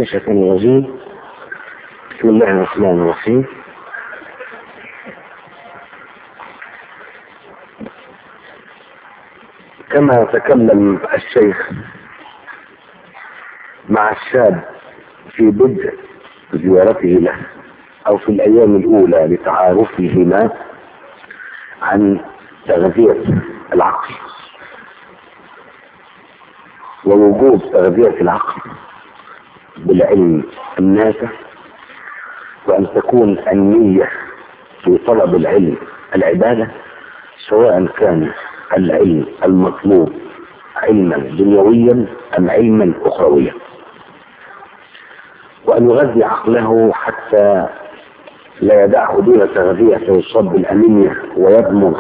الشيطان الرجيم بسم الله الرحمن الرحيم كما تكلم الشيخ مع الشاب في بدء زيارته له او في الايام الاولى لتعارفهما عن تغذية العقل ووجوب تغذية العقل بالعلم النافع وأن تكون النية في طلب العلم العبادة سواء كان العلم المطلوب علما دنيويا أم علما أخرويا وأن يغذي عقله حتى لا يدعه دون تغذية فيصاب بالأنيميا ويضمر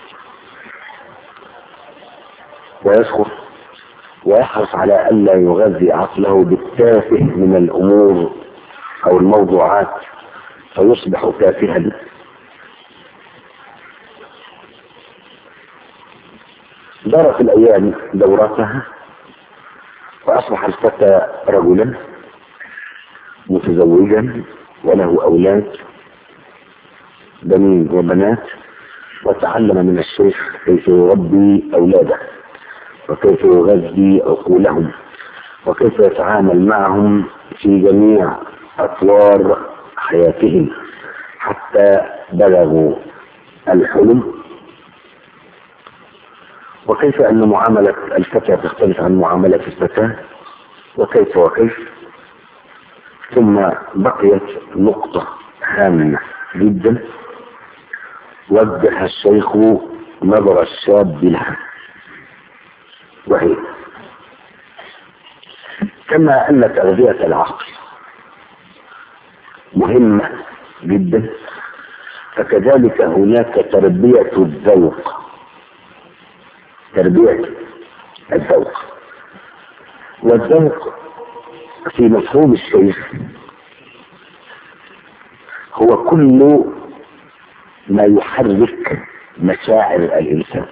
ويسخر ويحرص على ألا يغذي عقله بالتافه من الأمور أو الموضوعات فيصبح تافها دارت الأيام دورتها وأصبح الفتى رجلا متزوجا وله أولاد بنين وبنات وتعلم من الشيخ كيف يربي أولاده وكيف يغذي عقولهم وكيف يتعامل معهم في جميع أطوار حياتهم حتى بلغوا الحلم وكيف أن معاملة الفتى تختلف عن معاملة الفتاة وكيف وكيف ثم بقيت نقطة هامة جدا وجه الشيخ نظر الشاب لها وهي كما أن تغذية العقل مهمة جدا فكذلك هناك تربية الذوق تربية الذوق والذوق في مفهوم الشيخ هو كل ما يحرك مشاعر الإنسان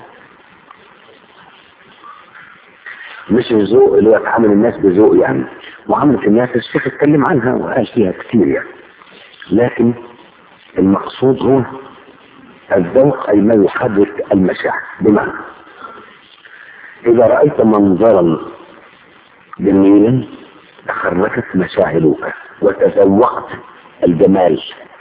مش الذوق اللي هو تعامل الناس بذوق يعني معاملة الناس الشيخ اتكلم عنها وقال فيها كتير يعني لكن المقصود هو الذوق أي ما يحرك المشاعر بمعنى إذا رأيت منظرا جميلا تحركت مشاعرك وتذوقت الجمال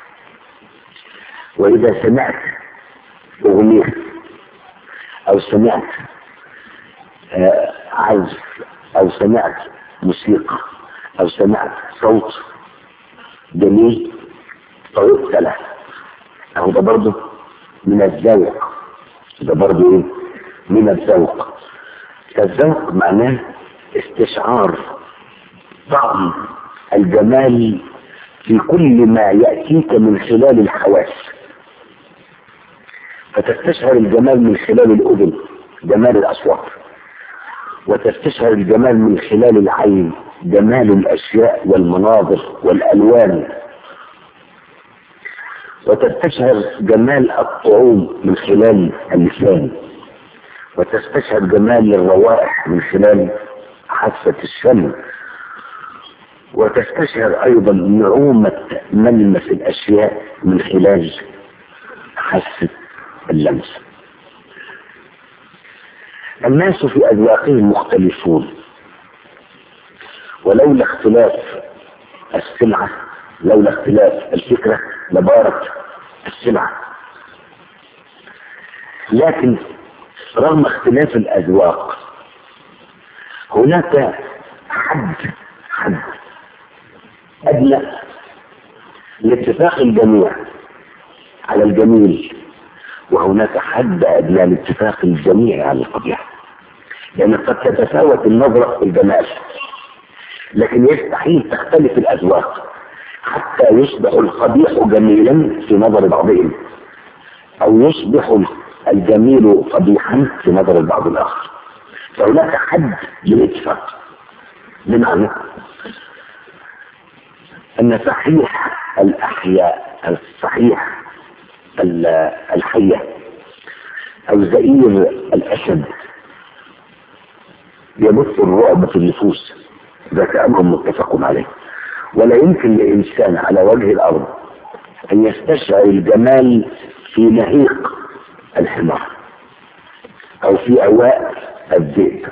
وإذا سمعت أغنية أو سمعت آه عزف أو سمعت موسيقى أو سمعت صوت جميل طريقت له أهو ده برضه من الذوق ده برضه إيه؟ من الذوق فالذوق معناه استشعار طعم الجمال في كل ما يأتيك من خلال الحواس فتستشعر الجمال من خلال الأذن جمال الأصوات وتستشعر الجمال من خلال العين جمال الأشياء والمناظر والألوان وتستشعر جمال الطعوم من خلال اللسان وتستشعر جمال الروائح من خلال حاسة الشم وتستشعر أيضا نعومة ملمس الأشياء من خلال حاسة اللمس الناس في أذواقهم مختلفون ولولا اختلاف السلعة لولا اختلاف الفكرة لبارت السلعة لكن رغم اختلاف الأذواق هناك حد حد أدنى لاتفاق الجميع على الجميل وهناك حد أدنى لاتفاق الجميع على القبيح لأن قد تتفاوت النظرة في الجمال لكن يستحيل تختلف الأذواق حتى يصبح القبيح جميلا في نظر بعضهم أو يصبح الجميل قبيحا في نظر البعض الآخر فهناك حد للاتفاق بمعنى أن صحيح الأحياء الصحيح الحية أو زئير الأسد يبث الرعب في النفوس ذاك أمر متفق عليه ولا يمكن لإنسان على وجه الأرض أن يستشعر الجمال في نهيق الحمار أو في أواء الذئب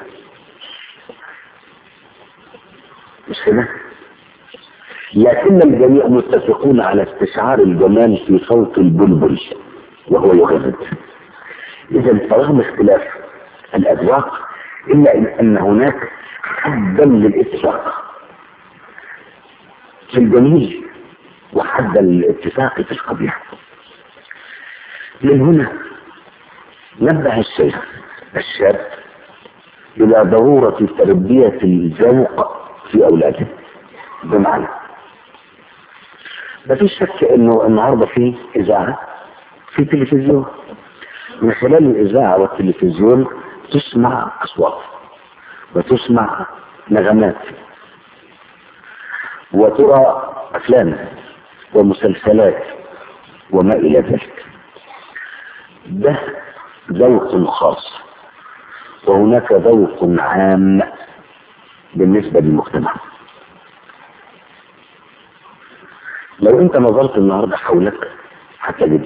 مش كده؟ لكن الجميع متفقون على استشعار الجمال في صوت البلبل وهو يغرد إذا فرغم اختلاف الأذواق إلا أن هناك حدا للاتفاق في الجميل وحدا للاتفاق في القبيح من هنا نبه الشيخ الشاب إلى ضرورة تربية الذوق في أولاده بمعنى ما فيش شك انه النهارده في اذاعه في تلفزيون من خلال الاذاعه والتلفزيون تسمع اصوات وتسمع نغمات وترى افلام ومسلسلات وما الى ذلك ده ذوق خاص وهناك ذوق عام بالنسبه للمجتمع لو انت نظرت النهارده حولك هتجد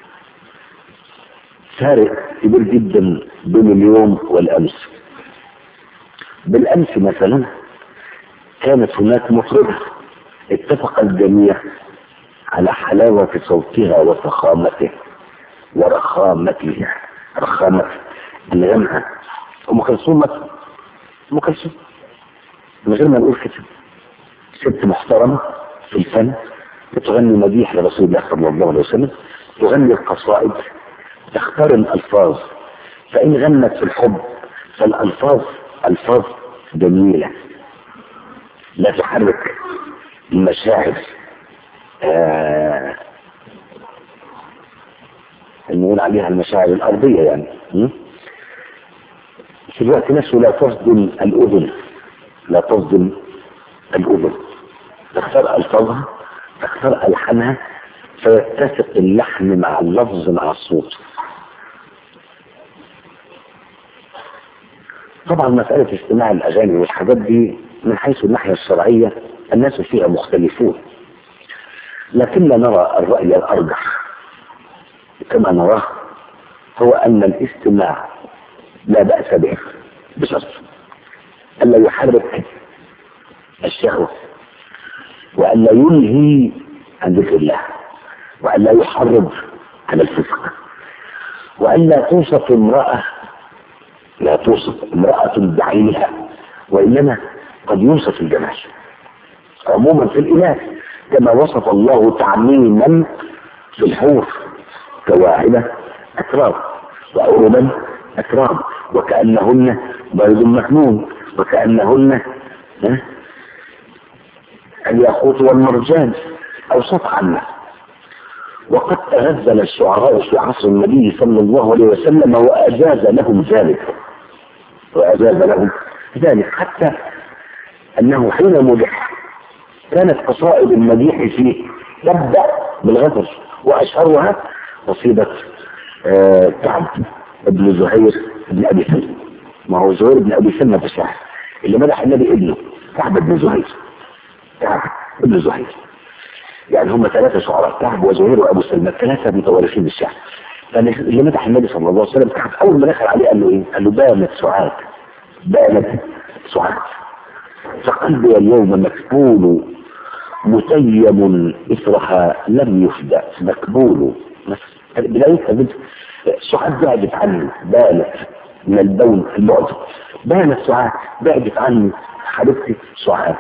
فارق كبير جدا بين اليوم والامس بالامس مثلا كانت هناك مطربه اتفق الجميع على حلاوة صوتها وفخامته ورخامتها رخامة انغامها ام كلثوم مثلا ام كلثوم من غير ما نقول كده ست محترمة في الفن بتغني مديح لرسول الله صلى الله عليه وسلم تغني القصائد تختار الألفاظ فإن غنت في الحب فالألفاظ ألفاظ جميلة لا تحرك المشاعر آه نقول عليها المشاعر الأرضية يعني م? في الوقت نفسه لا تصدم الأذن لا تصدم الأذن تختار ألفاظها تختار ألحانها فيتسق اللحن مع اللفظ مع الصوت طبعا مسألة استماع الأغاني والحاجات دي من حيث الناحية الشرعية الناس فيها مختلفون لكننا نرى الرأي الأرجح كما نراه هو أن الاستماع لا بأس به بشرط ألا يحرك الشهوة وألا ينهي عن ذكر الله وألا يحرض على الفسق وألا توصف امرأة لا توصف امرأة بعينها وإنما قد يوصف الجمال عموما في الإناث كما وصف الله تعميما في الحور كواعبة أتراب وعربا أتراب وكأنهن بيض مكنون وكأنهن الياقوت والمرجان أوصف عنه وقد تغزل الشعراء في عصر النبي صلى الله عليه وسلم وأجاز لهم ذلك وأجاز لهم ذلك حتى أنه حين مدح كانت قصائد المديح فيه تبدأ بالغدر وأشهرها قصيدة آه كعب بن زهير بن أبي سلمة ما هو زهير بن أبي سلمة في الشعر اللي مدح النبي ابنه كعب بن زهير كعب بن زهير يعني هم ثلاثة شعراء كعب وزهير وأبو سلمة ثلاثة متوارثين بالشعر فاللي مدح النبي صلى الله عليه وسلم كعب أول ما دخل عليه قال له إيه؟ قال له بانت سعاد بانت سعاد فقلبي اليوم مكبول متيم إثرها لم يفدى مكبول بدايتها بنت سعاد بعدت عني بانت من البون البعد بانت سعاد بعدت عني حبيبتي سعاد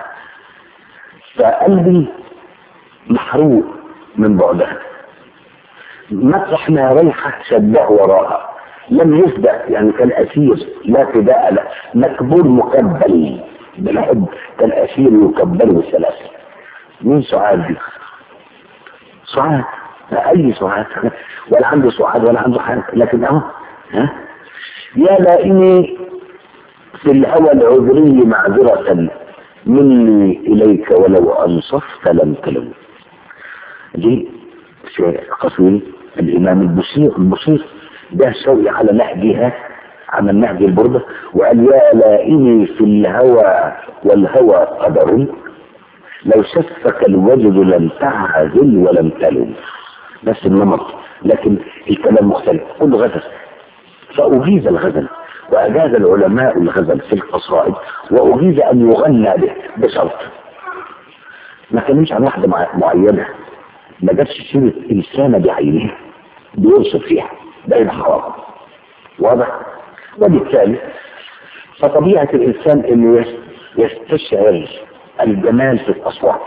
فقلبي محروق من بعدها مطرح ما ريحة شده وراها لم يسبق يعني كان أسير لا فداء له مكبول مكبل بالحب كان أسير يكبل بالسلاسل مين سعاد دي؟ سعاد لا أي سعاد ولا عنده سعاد ولا عنده حاجة لكن أهو ها يا لائمي في الهوى العذري معذرة مني إليك ولو أنصفت لم تلوم دي في قصير الإمام البصير البصير ده سوي على نهجها على النهج البردة وقال يا لائمي في الهوى والهوى قدر لو شفك الوجد لم تعزل ولم تلم نفس النمط لكن الكلام مختلف كله غزل فأجيز الغزل وأجاز العلماء الغزل في القصائد وأجيز أن يغنى به بشرط ما كلمش عن واحدة معينة ما جابش سيرة إنسانة بعينها بيوصف فيها ده يبقى حرام واضح وبالتالي فطبيعة الإنسان إنه يستشعر الجمال في الأصوات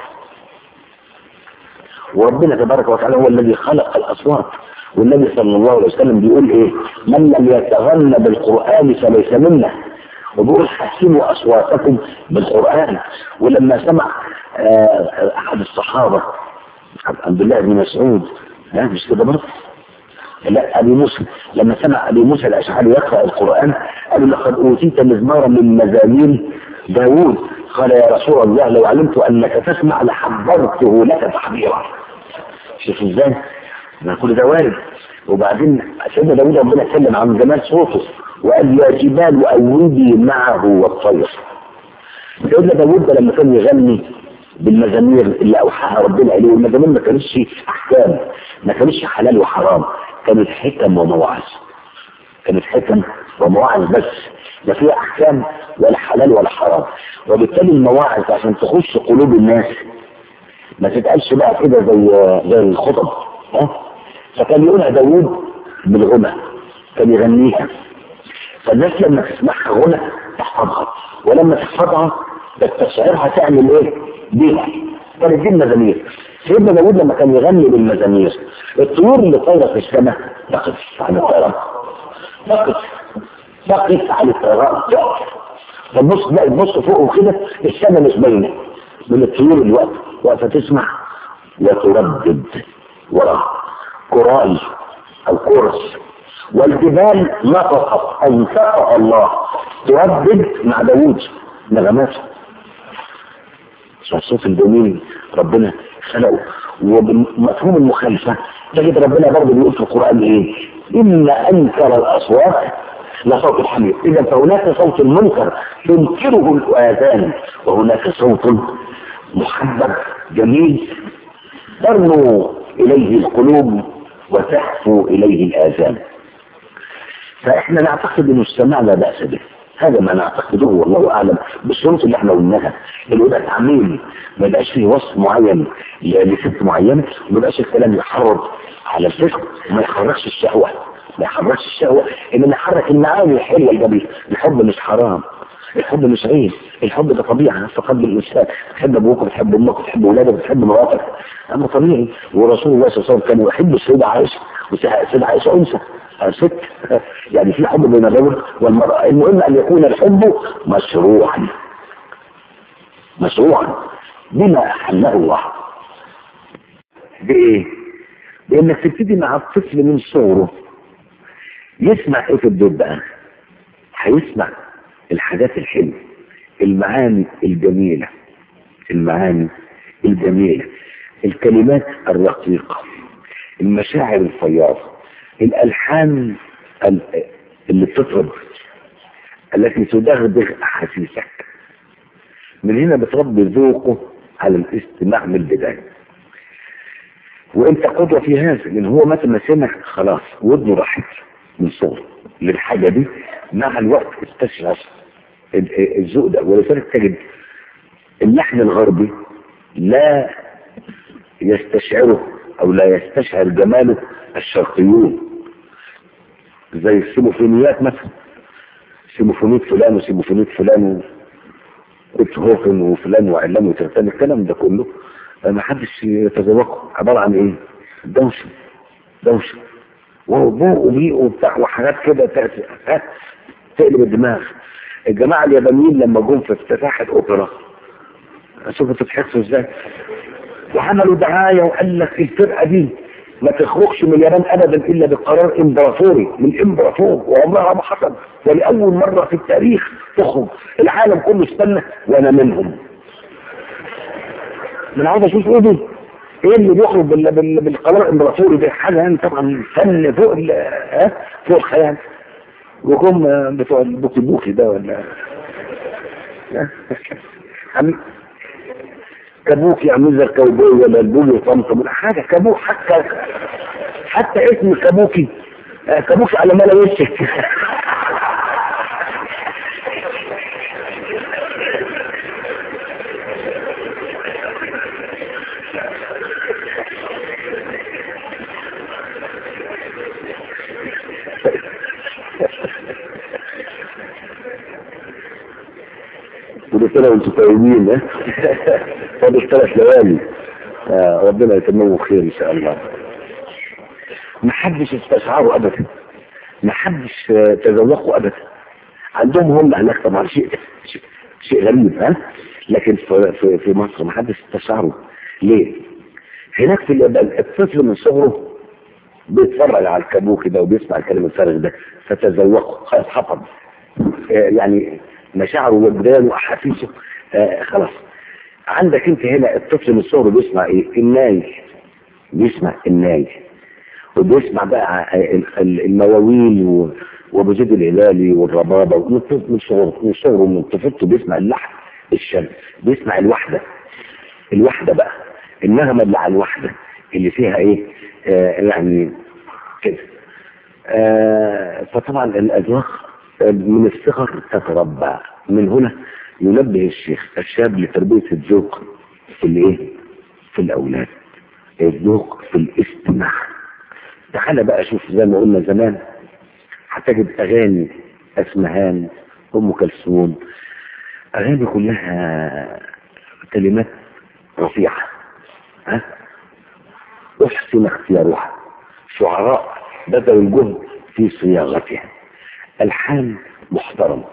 وربنا تبارك وتعالى هو الذي خلق الأصوات والنبي صلى الله عليه وسلم بيقول إيه من لم يتغنى بالقرآن فليس منا وبيقول حسنوا أصواتكم بالقرآن ولما سمع آه أحد الصحابة عبد الله بن مسعود ها مش كده برضه لا أبي موسى لما سمع أبي موسى الأشعري يقرأ القرآن قال لقد أوتيت مزمارا من مزامير داوود قال يا رسول الله لو علمت أنك تسمع لحضرته لك تحضيرا شوف ازاي ما كل ده وارد وبعدين سيدنا داوود ربنا اتكلم عن جمال صوته وقال يا جبال أوردي معه والطير سيدنا داوود لما كان يغني بالمزامير اللي اوحاها ربنا اليه والمزامير ما كانتش احكام ما كانتش حلال وحرام كانت حكم ومواعظ كانت حكم ومواعظ بس لا فيها احكام ولا حلال ولا حرام وبالتالي المواعظ عشان تخش قلوب الناس ما تتقالش بقى كده زي زي الخطب ها فكان يقولها داوود بالغنى كان يغنيها فالناس لما تسمعها غنى تحفظها ولما تحفظها تستشعرها تعمل ايه بيها كانت دي المزامير سيدنا داوود لما كان يغني بالمزامير الطيور اللي طايره في السماء تقف عن الطيران تقف تقف عن الطيران تقف فالنص بقى النص فوق كده السماء مش باينه من الطيور اللي واقفه واقفه تسمع وتردد وراها كورال او كورس والجبال نطقت انطقها الله تردد مع داوود نغمات الصوت الجميل ربنا خلقه وبمفهوم المخالفه تجد ربنا برضه بيقول في القران ايه؟ ان انكر الاصوات لصوت الحمير اذا فهناك صوت منكر تنكره الاذان وهناك صوت محبب جميل ترنو اليه القلوب وتهفو اليه الاذان فاحنا نعتقد ان السماع لا باس به هذا ما نعتقده والله اعلم بالشروط اللي احنا قلناها اللي يبقى تعميم ما يبقاش فيه وصف معين لست معينه وما يبقاش الكلام يحرض على الفكر وما يحركش الشهوه ما يحركش الشهوه انما يحرك المعاني الحلوه الجميله الحب مش حرام الحب مش عيب الحب ده طبيعه في قلب الانسان تحب ابوك بتحب امك بتحب اولادك بتحب مراتك امر طبيعي ورسول الله صلى الله عليه وسلم كان يحب السيده عائشه والسيده عائشه انثى ست يعني في حب بين الرجل والمرأة المهم أن يكون الحب مشروعا مشروعا بما أحله الله بإيه؟ بإنك تبتدي مع الطفل من صغره يسمع إيه في الدور بقى؟ هيسمع الحاجات الحلوة المعاني الجميلة المعاني الجميلة الكلمات الرقيقة المشاعر الفياضة الألحان اللي بتطرب التي تدغدغ أحاسيسك من هنا بتربي ذوقه على الاستماع من البداية وانت قدوة في هذا لان هو متى ما سمع خلاص ودنه راحت من صغره للحاجة دي مع الوقت استشعر الذوق ده ولذلك تجد اللحن الغربي لا يستشعره او لا يستشعر جماله الشرقيون زي السيموفونيات مثلا سيموفونية فلان وسيموفونية فلان وبيتهوفن وفلان وعلان وترتان الكلام ده كله ما حدش يتذوقه عبارة عن ايه دوشة دوشة وبوق وبيق وبتاع وحاجات كده تقلب الدماغ الجماعة اليابانيين لما جم في افتتاح الأوبرا شوفوا تتحسوا ازاي وعملوا دعاية وقال لك الفرقة دي ما تخرجش من اليابان ابدا الا بقرار امبراطوري من امبراطور وعمرها ما حصل ولاول مره في التاريخ تخرج العالم كله استنى وانا منهم من عاوز اشوف ايه دي ايه اللي بيخرج بال... بال... بالقرار الامبراطوري ده حاجه يعني طبعا فن فوق ال... ها فوق الخيال وهم بتوع البوكي بوكي ده ولا كابوك يعني زي الكاوبوي ولا البولي طمطم ولا حاجه كابوك حتى حتى اسم كابوكي آه، كابوكي على ملا وشك كل سنه وانتم طيبين ها فاضل ثلاث ليالي آه، ربنا يتممه خير ان شاء الله ما حدش استشعره ابدا ما حدش آه، تذوقه ابدا عندهم هم هناك طبعا شيء شيء, شيء غريب ها لكن في, في, في مصر ما حدش استشعره ليه؟ هناك في اليابان الطفل من صغره بيتفرج على الكابوكي ده وبيسمع الكلام الفارغ ده فتذوقه خلاص حفظ آه، يعني مشاعره وجدانه واحاسيسه آه، خلاص عندك انت هنا الطفل من صغره بيسمع ايه؟ الناي بيسمع الناي وبيسمع بقى ال- ال- المواويل و- وابو زيد الهلالي والربابه ومن طفل- من صغره من صغره من طفولته بيسمع اللحن الشمس بيسمع الوحده الوحده بقى النغمه اللي على الوحده اللي فيها ايه؟ آه يعني كده آه فطبعا الاذواق آه، من الصغر تتربى من هنا ينبه الشيخ الشاب لتربيه الذوق في الايه؟ في الاولاد الذوق في الاستماع تعالى بقى شوف زي ما قلنا زمان هتجد اغاني اسمهان ام كلثوم اغاني كلها كلمات رفيعه ها احسن اختيارها شعراء بذلوا الجهد في صياغتها الحان محترمه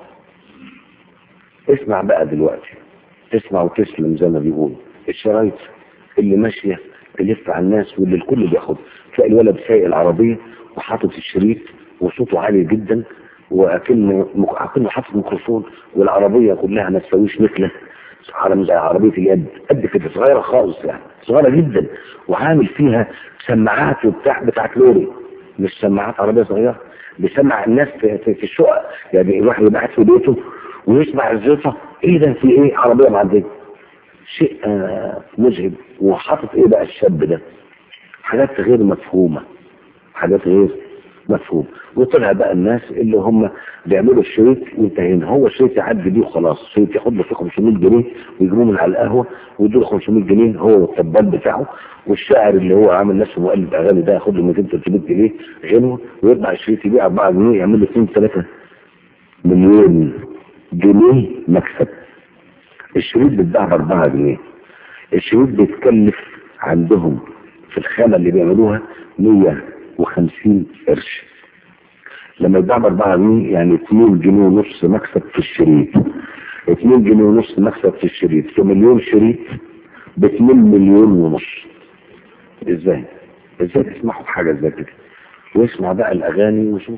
اسمع بقى دلوقتي تسمع وتسلم زي ما بيقولوا الشرايط اللي ماشيه تلف على الناس واللي الكل بياخد تلاقي الولد سايق العربيه وحاطط الشريط وصوته عالي جدا واكنه مك- اكنه حاطط ميكروفون والعربيه كلها ما تساويش مثله عالم زي عربيه اليد قد كده صغيره خالص يعني صغيره جدا وعامل فيها سماعات وبتاع بتاعت لوري مش سماعات عربيه صغيره بيسمع الناس في, في, في الشقق يعني الواحد يبقى قاعد في بيته ويسمع الزيطه ايه ده في ايه عربيه معديه شيء آه، مذهل وحاطط ايه بقى الشاب ده حاجات غير مفهومه حاجات غير مفهوم وطلع بقى الناس اللي هم بيعملوا الشريط وانتهينا هو الشريط يعدي بيه وخلاص الشريط ياخد له فيه 500 جنيه ويجيبوه من على القهوه ويدوا له 500 جنيه هو والطبال بتاعه والشاعر اللي هو عامل نفسه مؤلف اغاني ده ياخد له 200 300 جنيه غنوه ويطلع الشريط يبيع 4 جنيه يعمل له 2 3 مليون جنيه مكسب الشريط بيتباع ب 4 جنيه الشريط بيتكلف عندهم في الخامة اللي بيعملوها 150 قرش لما يتباع ب 4 جنيه يعني 2 جنيه ونص مكسب في الشريط 2 جنيه ونص مكسب في الشريط في مليون شريط ب 2 مليون ونص ازاي؟ ازاي تسمحوا بحاجة زي كده؟ واسمع بقى الأغاني وشوف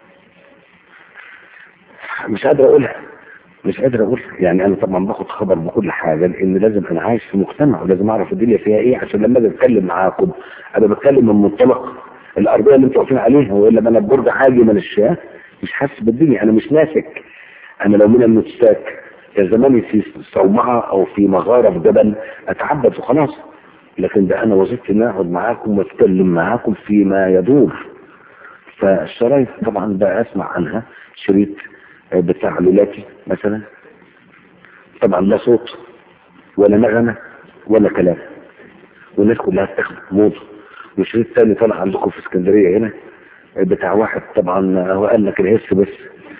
مش قادر أقولها مش قادر اقول يعني انا طبعا باخد خبر بكل حاجه لان لازم انا عايش في مجتمع ولازم اعرف الدنيا فيها ايه عشان لما اجي اتكلم معاكم انا بتكلم من منطلق الارضيه اللي انتوا واقفين عليها والا ما انا ببرج حاجه من الشاه مش حاسس بالدنيا انا مش ناسك انا لو من النساك كان زماني في صومعه او في مغاره في جبل اتعبد وخلاص لكن ده انا وظيفتي ان اقعد معاكم واتكلم معاكم فيما يدور فالشرايط طبعا بقى اسمع عنها شريط بتاع لولاتي مثلا طبعا لا صوت ولا نغمة ولا كلام والناس كلها بتاخد موضة وشريط تاني طلع عندكم في اسكندرية هنا بتاع واحد طبعا هو قال لك الهس بس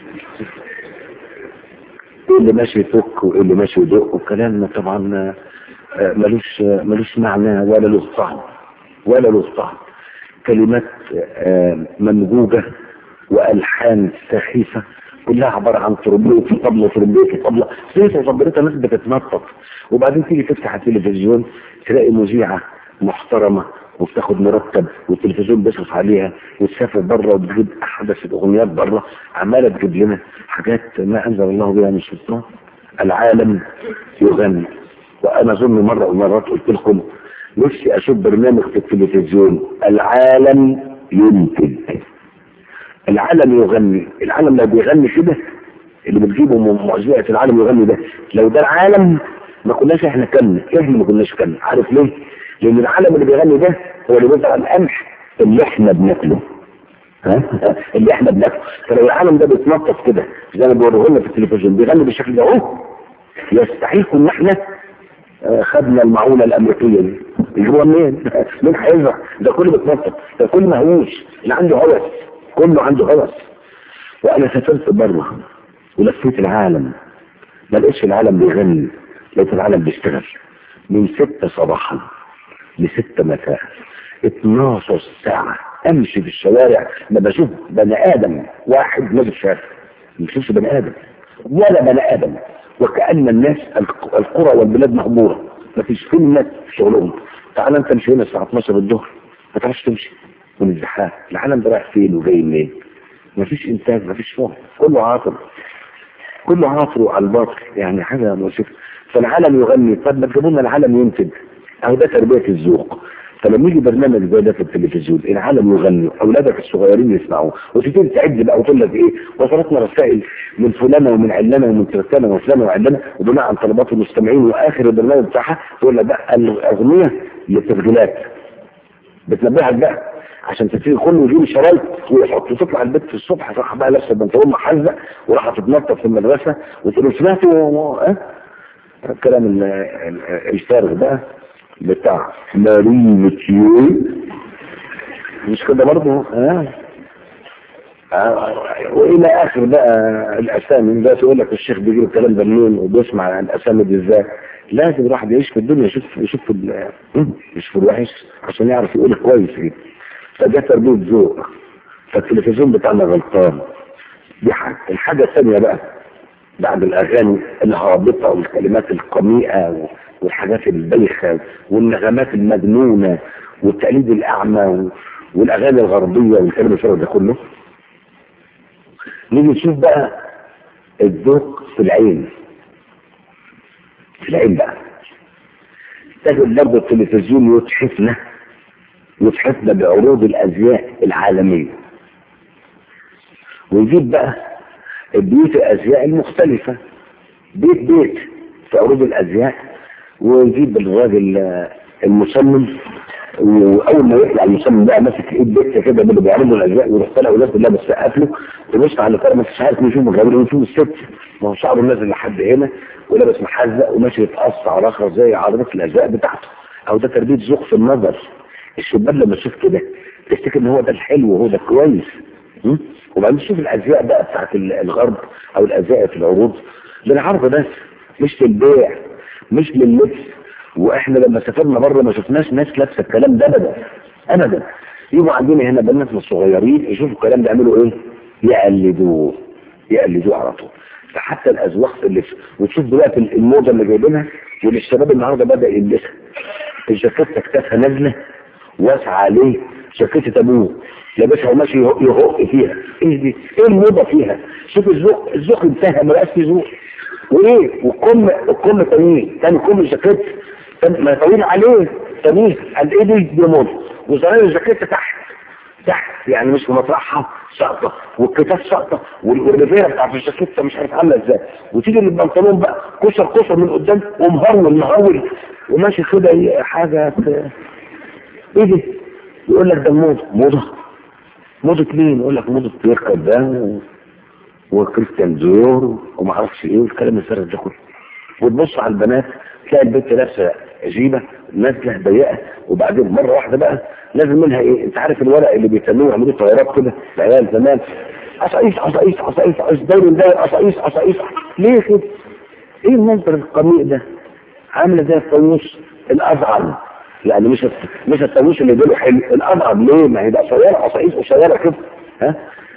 ايه اللي ماشي يفك وايه اللي ماشي يدق والكلام طبعا آه، ملوش ملوش معنى ولا له طعم ولا له طعم كلمات آه، ممجوجة والحان سخيفة كلها عبارة عن تربية طبلة تربية طبلة سيفة وطبلتها ناس بتتنطط وبعدين تيجي تفتح التلفزيون تلاقي مذيعة محترمة وبتاخد مرتب والتلفزيون بيصرف عليها وتسافر بره وتجيب احدث الاغنيات بره عماله تجيب لنا حاجات ما انزل الله بها من سلطان العالم يغني وانا اظن مره او مرات قلت لكم نفسي اشوف برنامج في التلفزيون العالم ينتج العالم يغني العالم لو بيغني كده اللي بتجيبه من معجزات العالم يغني ده لو ده العالم ما كناش احنا كنا احنا ما كناش كنا عارف ليه؟ لان العالم اللي بيغني ده هو اللي بيطلع القمح اللي احنا بناكله ها اللي احنا بناكله فلو العالم ده بيتنطط كده زي ما بيوريه لنا في التلفزيون بيغني بالشكل ده اهو يستحيل ان احنا آه، خدنا المعونه الامريكيه دي يجيبوها منين؟ مين هيزرع؟ ده كله بيتنطط ده كله مهووس اللي عنده هوس كله عنده هوس وانا سافرت بره ولفيت العالم ما لقيتش العالم بيغني لقيت العالم بيشتغل من ستة صباحا لستة مساء 12 ساعة امشي في الشوارع ما بشوف بني ادم واحد ماشي في الشارع ما بشوفش بني ادم ولا بني ادم وكأن الناس الق- القرى والبلاد مهجورة ما فيش فين الناس في شغلهم تعال انت امشي هنا الساعة 12 الظهر ما تعرفش تمشي من الزحام العالم ده رايح فين وجاي منين ما فيش انتاج ما فيش شغل كله عاطل كله عاطل على الباطل يعني حاجة مؤسفة فالعالم يغني طب ما تجيبوا لنا العالم ينتج اهو ده تربية الذوق فلما يجي برنامج زي ده في التلفزيون العالم يغني اولادك الصغيرين يسمعوه وتبتدي تعد بقى وتقول لك ايه وصلتنا رسائل من فلانه ومن علانه ومن تركانه وفلانه وعلانه وبناء عن طلبات المستمعين واخر البرنامج بتاعها تقول لك بقى الاغنيه للتسجيلات بتنبهك بقى عشان تبتدي كله يجيب شرايط ويحط تطلع البيت في الصبح راح بقى لابسه البنطلون محزق وراح تتنطط في المدرسه وتقول له سمعتوا اه الكلام ال- ال- الفارغ ده بتاع ماري متيو مش كده برضه اه آه، والى اخر بقى الاسامي ده تقول لك الشيخ بيجيب الكلام ده منين وبيسمع عن الاسامي دي ازاي لازم الواحد يعيش في الدنيا يشوف يشوف ال- يشوف الوحش عشان يعرف يقول كويس ايه فده تربيه ذوق فالتلفزيون بتاعنا غلطان دي حاجه الحاجه الثانيه بقى بعد الاغاني الهابطه والكلمات القميئه والحاجات البايخه والنغمات المجنونه والتقليد الاعمى والاغاني الغربيه والكلام الفارغ ده كله نيجي نشوف بقى الذوق في العين في العين بقى تجد برضه التلفزيون يتحفنا يتحفنا بعروض الازياء العالميه ويجيب بقى بيوت الازياء المختلفه بيت بيت في عروض الازياء ويجيب الراجل آه، المصمم واول ما يطلع المصمم بقى ماسك ايد بيت كده اللي بيعرضوا الازياء ويروح طالع والناس كلها بتسقف له تبص على الفرق ما انتش عارف مين فيهم الراجل ومين فيهم الست ما هو شعره نازل لحد هنا ولابس محزق وماشي يتقص على اخر زي عرضات الازياء بتاعته او ده تربيه ذوق في النظر الشباب لما تشوف كده تفتكر ان هو ده الحلو وهو ده كويس م? وبعدين تشوف الازياء بقى بتاعت ال- الغرب او الازياء في العروض للعرض بس مش للبيع مش لللبس واحنا لما سافرنا بره ما شفناش ناس لابسه الكلام ده ابدا ابدا يجوا عندنا هنا بنات الصغيرين يشوفوا الكلام ده يعملوا ايه؟ يقلدوه يقلدوه على طول فحتى الاذواق اللي في وتشوف دلوقتي الموضه اللي جايبينها واللي الشباب النهارده بدا يلبسها الجاكيته كتافها نازله واسعه عليه جاكيته ابوه لابسها وماشي يهق يهق فيها ايه دي؟ ايه الموضه فيها؟ شوف الذوق الذوق انتهى ما بقاش في ذوق وايه والكم الكم تاني تاني كم الجاكيت تاني- ما طويل عليه تاني قد ايه دي دي موضه وصغير الجاكيته تحت تحت يعني مش في مطرحها ساقطه والكتاف ساقطه وال- والريفيرا بتاعت الجاكيته مش عارف عامله ازاي وتيجي للبنطلون بقى كسر كسر من قدام ومهرول مهرول وماشي كده إيه حاجه ت- ايه دي؟ يقول لك ده موضه موضه موضه مين؟ يقول لك موضه بيركب ده و- وكريستيان ديور وما اعرفش ايه والكلام الفارغ ده كله وتبص على البنات تلاقي البنت لابسه جيبه نازله ضيقه وبعدين مره واحده بقى لازم منها ايه انت عارف الورق اللي بيسموه يعملوا طيارات كده العيال زمان قصايص قصايص قصايص قصايص داير داير قصايص قصايص ليه كده؟ ايه المنظر القميء ده؟ عامله زي الطاووس الازعر يعني مش مش الطاووس اللي ديله حلو الازعر ليه؟ ما هي ده قصيره قصايص قصيره كده ها؟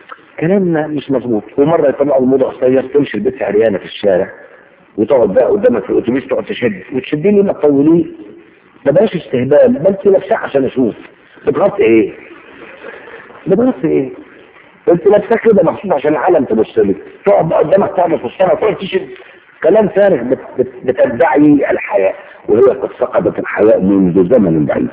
كلامنا مش مظبوط ومره يطلعوا الموضه قصير تمشي البنت عريانه في الشارع وتقعد بقى قدامك في الاتوبيس تقعد تشد وتشدني ما تطوليه ما بقاش استهبال بل لابساه عشان اشوف بتغطي ايه؟ بتغطي ايه؟ انت لابساه كده مخصوص عشان العالم تبص لك تقعد بقى قدامك تعمل في السنه وتقعد تشد كلام فارغ بت- بت- بتدعي الحياه وهي قد فقدت الحياه منذ زمن بعيد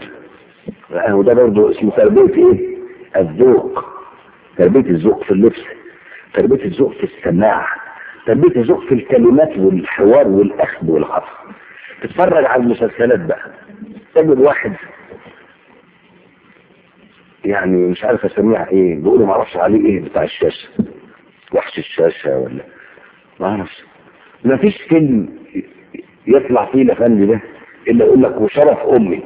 وده برضه اسمه تربيه ايه؟ الذوق تربيه الذوق في اللبس تربيه الذوق في السماع تربيه الذوق في الكلمات والحوار والاخذ والعطف تتفرج على المسلسلات بقى تجد واحد يعني مش عارف اسميها ايه بيقولوا ما اعرفش عليه ايه بتاع الشاشه وحش الشاشه ولا ما اعرفش ما فيش فيلم يطلع فيه الافندي ده الا يقول لك وشرف امي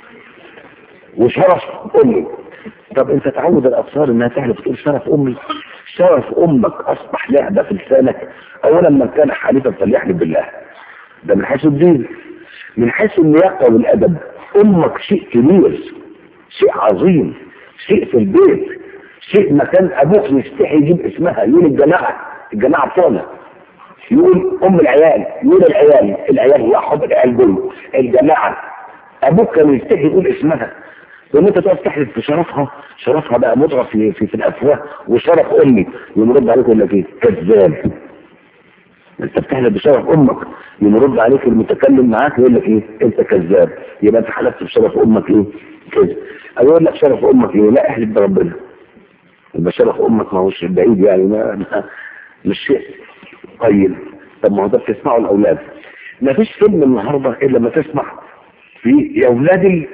وشرف امي طب انت تعود الاطفال انها تحلف تقول شرف امي شرف امك اصبح لعبه في لسانك اولا من كان حالفا فليحلف بالله ده من حيث الدين من حيث اللياقه والادب امك شيء كبير شيء عظيم شيء في البيت شيء مكان ابوك يستحي يجيب اسمها يقول الجماعه الجماعه بتوعنا يقول ام العيال يقول العيال العيال هي حب العيال دول الجماعه ابوك كان يستحي يقول اسمها لان انت تقف تحلف في شرفها شرفها بقى مضغط في, في, في الافواه وشرف امي يرد عليك يقول لك ايه كذاب انت بتحلف بشرف امك يرد عليك المتكلم معاك يقول لك ايه انت كذاب يبقى انت حلفت بشرف امك ايه كذب او يقول لك شرف امك ايه لا احلف بربنا يبقى شرف امك ما هوش بعيد يعني ما, ما مش شيء طيب طب ما هو ده بتسمعه الاولاد ما فيش فيلم النهارده الا لما تسمع في يا اولادي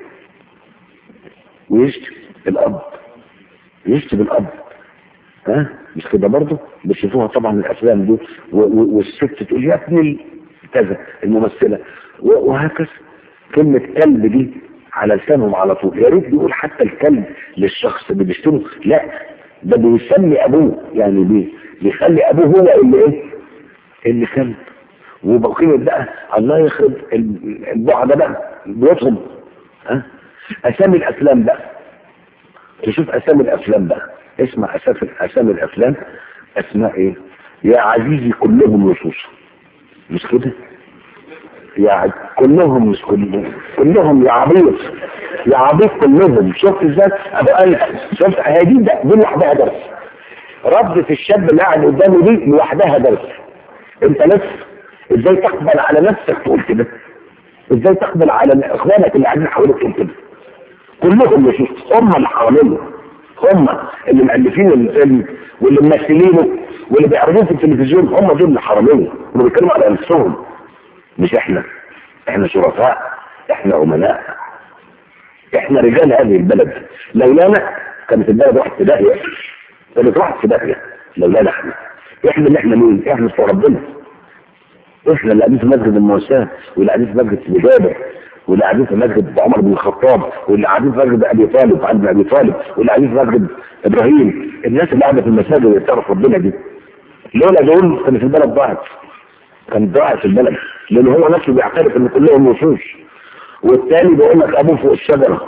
ويشتم الاب يشتم الاب ها مش كده برضه بيشوفوها طبعا الافلام دي والست تقول يا ابني كذا الممثله وهكذا كلمه كلب دي على لسانهم على طول يا ريت بيقول حتى الكلب للشخص اللي بيشتمه لا ده بيسمي ابوه يعني بيه بيخلي ابوه هو اللي ايه اللي كلب وبقية بقى الله يخرب البعد ده بقى بيوتهم ها اسامي الافلام بقى تشوف اسامي الافلام بقى اسمع اسامي اسامي الافلام اسماء ايه يا عزيزي كلهم لصوص مش كده يا عز... كلهم مش كلهم كلهم يا عبيط يا عبيط كلهم شفت ازاي ابو قال شفت هذه ده دي لوحدها درس ردة الشاب اللي قاعد قدامي دي لوحدها درس انت لسه ازاي تقبل على نفسك تقول كده ازاي تقبل على اخوانك اللي قاعدين حواليك تقول كده كلهم مش هم اللي حوالينا هم اللي مؤلفين الفيلم واللي ممثلينه واللي بيعرضوه في التلفزيون هم دول اللي حراميه اللي بيتكلموا على نفسهم مش احنا احنا شرفاء احنا امناء احنا رجال هذه البلد لولانا كانت البلد راحت في داهيه كانت راحت في داهيه لولانا احنا احنا اللي احنا مين احنا بتوع ربنا احنا اللي قاعدين في مسجد الموساه واللي قاعدين في مسجد سيدي جابر واللي قاعدين في مسجد عمر بن الخطاب واللي قاعدين في مسجد ابي طالب عند ابي طالب واللي قاعدين في مسجد ابراهيم الناس اللي قاعده في المساجد اللي تعرف ربنا دي لولا دول كانت البلد ضاعت كانت ضاعت في البلد لان هو نفسه بيعترف ان كلهم وشوش والتاني بيقول لك ابوه فوق الشجره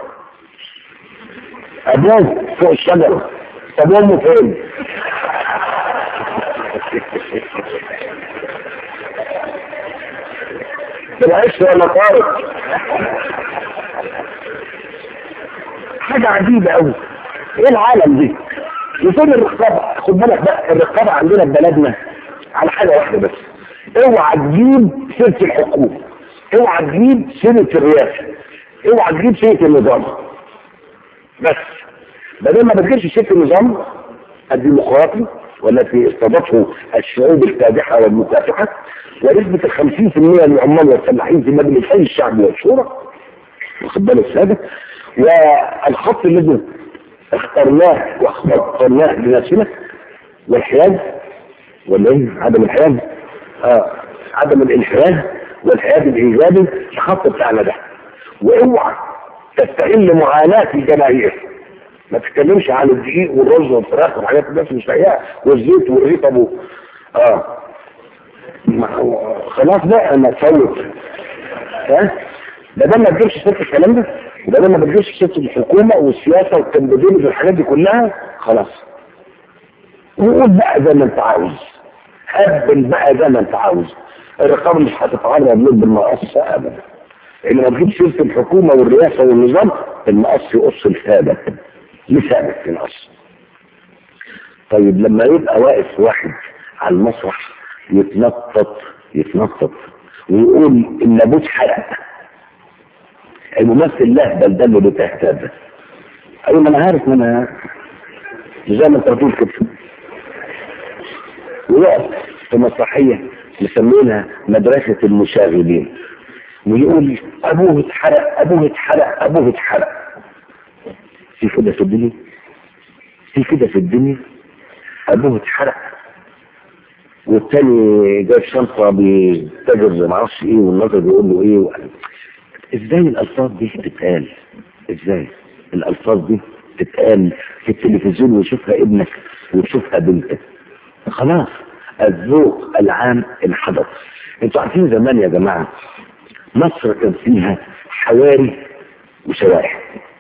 ابوه فوق الشجره طب امه فين؟ بالعش ولا طارق حاجة عجيبة قوي ايه العالم دي وفين الرقابة خد بالك بقى الرقابة عندنا في بلدنا على حاجة واحدة بس اوعى تجيب سيرة الحكومة اوعى تجيب سيرة الرئاسة اوعى تجيب سيرة النظام بس بدل ما بتجيبش سيرة النظام الديمقراطي والتي استضافه الشعوب الكادحة والمكافحة ونسبة الخمسين في المية للعمال والفلاحين في مجلس أي الشعب والشورى واخد بالك هذا والخط الذي اخترناه واخترناه لنفسنا والحياد ولا ايه عدم الحياد اه عدم الانحياز والحياد الايجابي الخط بتاعنا ده واوعى تستغل معاناة الجماهير ما تتكلمش عن الدقيق والرز والفراخ والحاجات الناس مش لاقيها والزيت والريط ابو اه خلاص بقى ما تفوت ها ده ده ما تجيبش سيره الكلام ده ده ده ما بتجيبش سيره الحكومه والسياسه والتنبيذ والحاجات دي كلها خلاص وقول بقى زي ما انت عاوز هبل بقى زي ما انت عاوز الرقابه مش هتتعرض لك بالمقص ابدا اللي ما تجيب سيره الحكومه والرئاسه والنظام المقص يقص الثابت لثابت في القص طيب لما يبقى واقف واحد على المسرح يتنطط يتنطط ويقول ان ابوه اتحرق الممثل لهبل ده اللي بتهتاب ايوه ما انا عارف ما انا زي ما انت بتقول كده ويقف في مسرحيه مسمينها مدرسه المشاغبين ويقول ابوه اتحرق ابوه اتحرق ابوه اتحرق في كده في الدنيا في كده في الدنيا ابوه اتحرق والتاني جايب شنطه بيتاجر معرفش ايه والناظر بيقول له ايه و... ازاي الالفاظ دي تتقال ازاي الالفاظ دي تتقال في التلفزيون ويشوفها ابنك ويشوفها بنتك خلاص الذوق العام انحدر انتوا عارفين زمان يا جماعه مصر كان فيها حواري وشوارع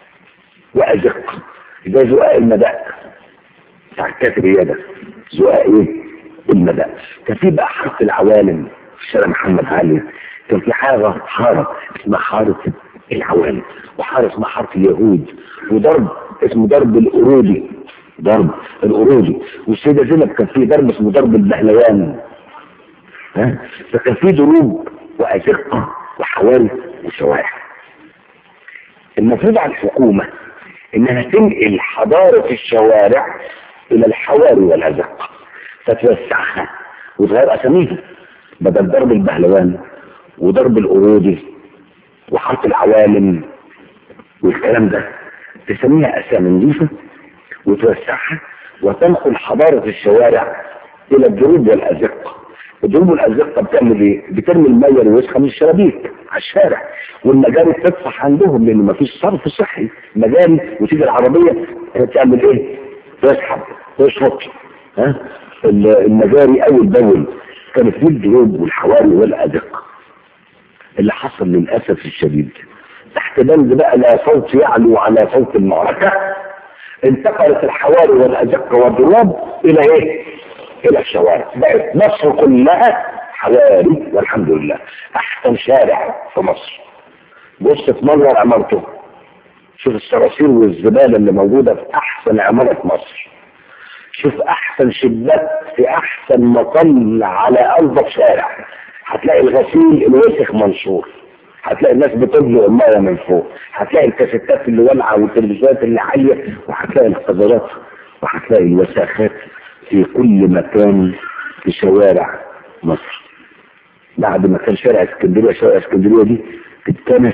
وازق ده زقاق المدق بتاع الكاتب ده زقاق ايه المدق كان في بقى حاره العوالم في شارع محمد علي كان في حاره حاره اسمها حاره العوالم وحاره اسمها حاره اليهود وضرب اسمه ضرب القرودي ضرب القرودي والسيده زينب كان في ضرب اسمه ضرب البهلوان ها فكان في ضروب وازقه وحواري وشوارع المفروض على الحكومه انها تنقل حضاره الشوارع الى الحواري والازقه فتوسعها وتغير اساميها بدل ضرب البهلوان وضرب القرودي وحرق العوالم والكلام ده تسميها اسامي نظيفه وتوسعها وتنقل حضاره الشوارع الى الدروب والازقه الدروب والازقه بتعمل ايه؟ بترمي الميه الوسخه من الشبابيك على الشارع والمجاري بتطفح عندهم لان مفيش صرف صحي مجاري وتيجي العربيه تعمل ايه؟ تسحب تشفط ها المجاري اول باول كانت دي الدروب والحواري والازقه اللي حصل للاسف الشديد تحت بند بقى لا صوت يعلو على صوت المعركه انتقلت الحواري والازقه والضراب الى ايه؟ الى الشوارع بقت مصر كلها حواري والحمد لله احسن شارع في مصر بص تنور عمارته شوف الصراصير والزباله اللي موجوده في احسن عماره مصر شوف احسن شباك في احسن مطل على انظف شارع هتلاقي الغسيل الوسخ منشور هتلاقي الناس بتطلق الميه من فوق هتلاقي الكاسيتات اللي والعه والتلفزيونات اللي عاليه وهتلاقي القذرات وهتلاقي الوساخات في كل مكان في شوارع مصر بعد ما كان شارع اسكندريه شارع اسكندريه دي تتكنس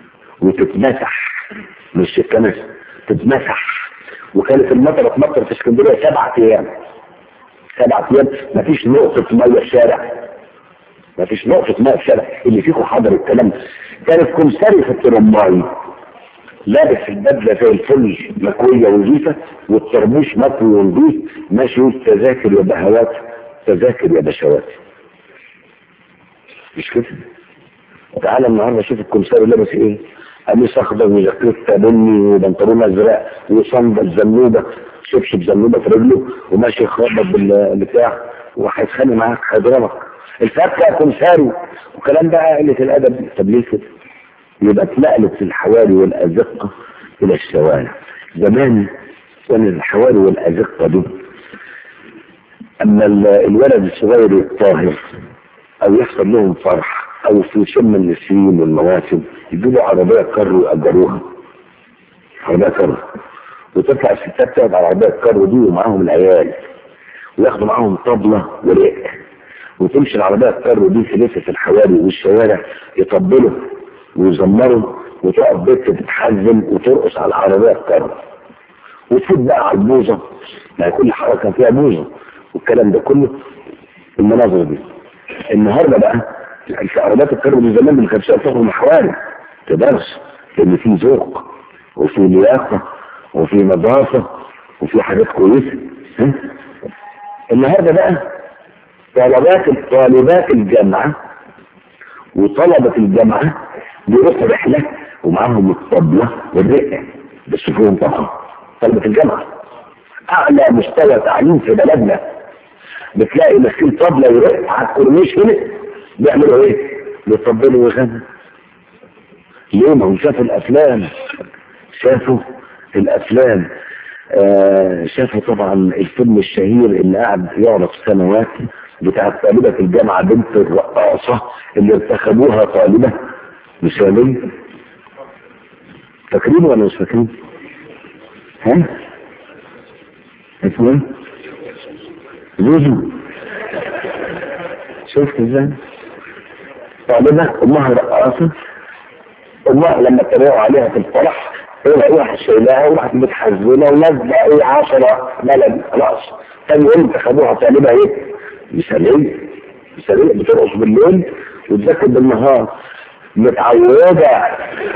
وتتمسح مش تتكنس تتمسح وكانت المطره تمطر في اسكندريه سبعة ايام سبعة ايام مفيش نقطة مية في الشارع مفيش نقطة مية في الشارع اللي فيكم حضر الكلام ده كانت كمساري في الترماي لابس البدلة زي الفل مكوية ونظيفة والطربوش مكوي ونظيف ماشي يقول تذاكر يا بهوات تذاكر يا بشوات مش كده تعالى النهارده شوف الكمساري لابس ايه قميص اخضر وجاكيت بني وبنطلون ازرق وصندل زنوبه شبشب زنوبه في رجله وماشي يخبط بالبتاع وهيتخانق معاك هيضربك الفكه كمساري وكلام بقى قله الادب طب ليه كده؟ يبقى اتنقلت الحواري والازقه الى الشوارع زمان كان الحواري والازقه دي اما الولد الصغير الطاهر او يحصل لهم فرح او في شم النسيم والمواسم يجيبوا عربيه كر ويأجروها عربيه كر وتطلع الستات تقعد على عربيه الكر دي ومعاهم العيال وياخدوا معاهم طبله ورق وتمشي العربيه الكر دي تلف في الحواري والشوارع يطبلوا ويزمروا وتقف بنت تتحزم وترقص على العربيه الكر وتفوت بقى على البوظه ما كل حركه فيها بوظه والكلام ده كله المناظر دي النهارده بقى العربيات الكهرباء دي زمان ما كانتش تخرج من حوالي تدرس لان في ذوق وفي لياقه وفي نظافه وفي حاجات كويسه ها؟ النهارده بقى طلبات طالبات الجامعه وطلبه الجامعه بيروحوا رحله ومعاهم الطبله والرقه بس فيهم طبعا طلبه الجامعه اعلى مستوى تعليم في بلدنا بتلاقي ماسكين طبله يرق على الكورنيش هنا بيعملوا ايه؟ بيطبلوا ويغنوا ليه؟ ما هم شافوا الافلام شافوا الافلام آه شافوا طبعا الفيلم الشهير اللي قعد يعرض سنوات بتاعت طالبة الجامعة بنت الرقاصة اللي ارتخبوها طالبة مثالية فاكرين ولا مش فاكرين؟ ها؟ اسمه ايه؟ زوزو شفت ازاي؟ طالبة امها رقاصة امها لما اتريقوا عليها في الفرح هي راحت شايلاها وراحت متحزنة ونازلة ايه عشرة بلد خلاص تاني يوم خدوها طالبة ايه مثالية مثالية بترقص بالليل وتذاكر بالنهار متعودة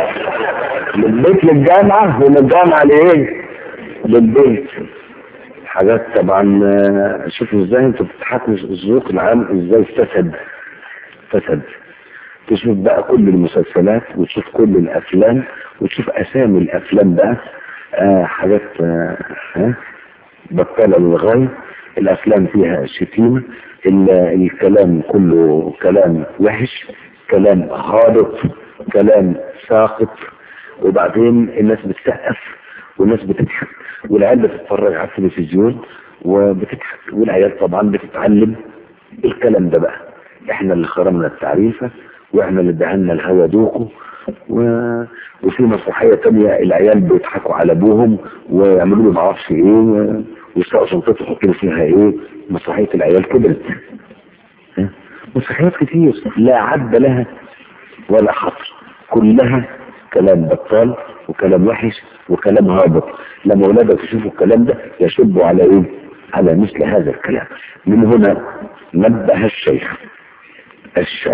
من البيت للجامعة ومن الجامعة لايه؟ للبيت حاجات طبعا آه، شوفوا ازاي انتوا بتضحكوا الذوق العام ازاي فسد فسد تشوف بقى كل المسلسلات وتشوف كل الافلام وتشوف اسامي الافلام بقى آه حاجات آه ها بطالة للغاية الافلام فيها شتيمة ال- الكلام كله كلام وحش كلام هابط كلام ساقط وبعدين الناس بتسقف والناس بتضحك والعيال بتتفرج على التلفزيون وبتضحك والعيال طبعا بتتعلم الكلام ده بقى احنا اللي خرمنا التعريفة واحنا اللي دهنا الهوا دوكو و... وفي مسرحية تانية العيال بيضحكوا على ابوهم ويعملوا له معرفش ايه و... ويسرقوا شنطته يحطوا فيها ايه مسرحية العيال كبرت ها؟ مسرحيات كتير لا عد لها ولا حصر كلها كلام بطال وكلام وحش وكلام هابط لما اولادك يشوفوا الكلام ده يشبوا على ايه على مثل هذا الكلام من هنا نبه الشيخ الشاب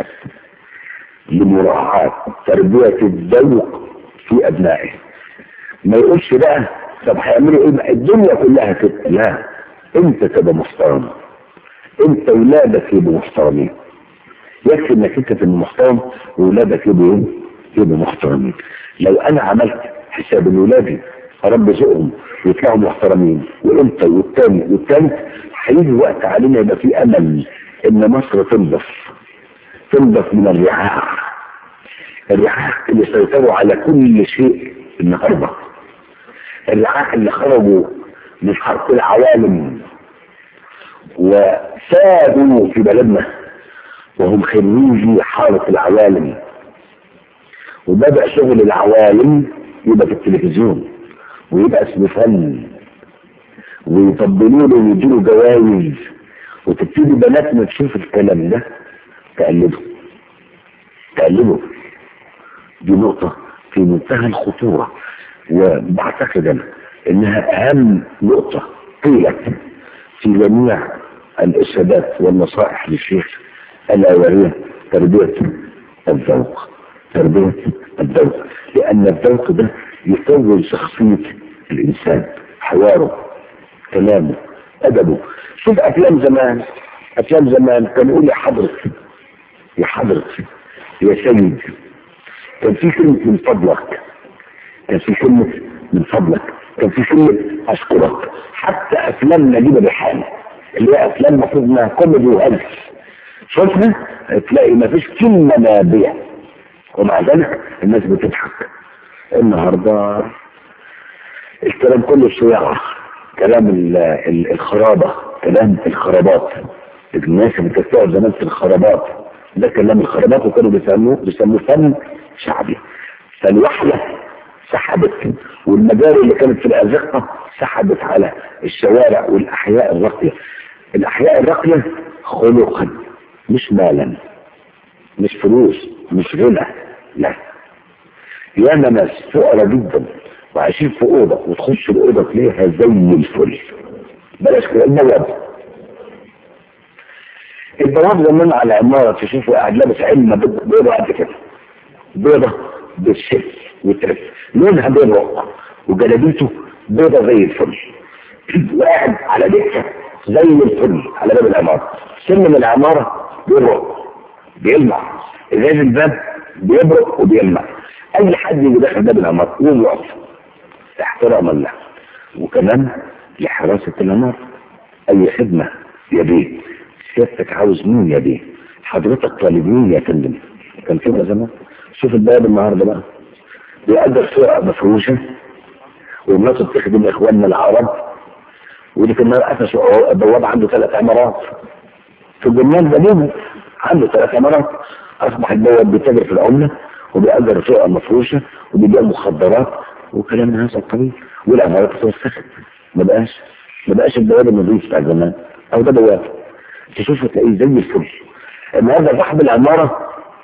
لمراعاة تربية الذوق في أبنائه ما يقولش بقى طب هيعملوا ايه بقى؟ الدنيا كلها كده لا انت تبقى محترم انت ولادك يبقوا محترمين يكفي انك انت تبقى محترم وولادك يبقوا ايه؟ يبقوا محترمين لو انا عملت حساب ان ولادي رب ذوقهم ويطلعوا محترمين وانت والتاني والتالت هيجي وقت علينا يبقى في امل ان مصر تنضف تنضف من الرعاع الرعاع اللي سيطروا على كل شيء النهارده الرعاع اللي خرجوا من حرق العوالم وسادوا في بلدنا وهم خريجي حارة العوالم وبدأ شغل العوالم يبقى في التلفزيون ويبقى اسمه فن ويطبلوا له ويديله جوائز وتبتدي بناتنا تشوف الكلام ده تقلده تقلده دي نقطة في منتهى الخطورة وبعتقد أنا إنها أهم نقطة قيلت في جميع الإرشادات والنصائح للشيخ ألا وهي تربية الذوق تربية الذوق لأن الذوق ده يكون شخصية الإنسان حواره كلامه أدبه شوف أفلام زمان أفلام زمان كان يقول يا حضرتك يا حضرتك يا سيد كان في كلمة من فضلك كان في كلمة من فضلك كان في كلمة أشكرك حتى أفلام نجيب الريحاني اللي هي أفلام المفروض إنها كوميدي وهلس شوفها تلاقي ما فيش كلمة نابية ومع ذلك الناس بتضحك النهارده الكلام كله صياعة كلام ال- ال- الخرابة كلام الخرابات الناس اللي كانت تقعد زمان في الخرابات ده كلام الخرابات وكانوا بيسموه بيسموه فن شعبي فالوحدة سحبت والمجاري اللي كانت في الأزقة سحبت على الشوارع والأحياء الراقية الأحياء الراقية خلقا مش مالا مش فلوس مش غنى لا ياما ناس فقراء جدا وعايشين في اوضه وتخش الاوضه تلاقيها زي الفل بلاش كده البواب البواب زمان على عماره تشوفه قاعد لابس علمه بيضه قد كده بيضه بالشف وترف لونها بيضه وجلابيته بيضه زي الفل وقاعد على دكه زي الفل على باب العماره سن العماره بيبرق بيلمع ازاز الباب بيبرق وبيلمع اي حد يجي داخل باب العماره يقوم يقف احتراما له وكمان لحراسه العماره اي خدمه يا بيه سيادتك عاوز مين يا بيه حضرتك طالب مين يا فندم كان كده زمان شوف الباب النهارده بقى بيقدر سرعه مفروشه ومراته بتخدم اخواننا العرب ودي كان قفشوا بواب عنده ثلاث عمارات في البنيان ده ليه عنده ثلاث عمارات اصبح البواب بيتاجر في العمله وبيأجر شقق مفروشه وبيبيع مخدرات وكلام من هذا القبيل والعمارات اتوسخت ما بقاش ما بقاش البواب النظيف بتاع زمان او ده بواب تشوفه تلاقيه زي الفل النهارده صاحب العماره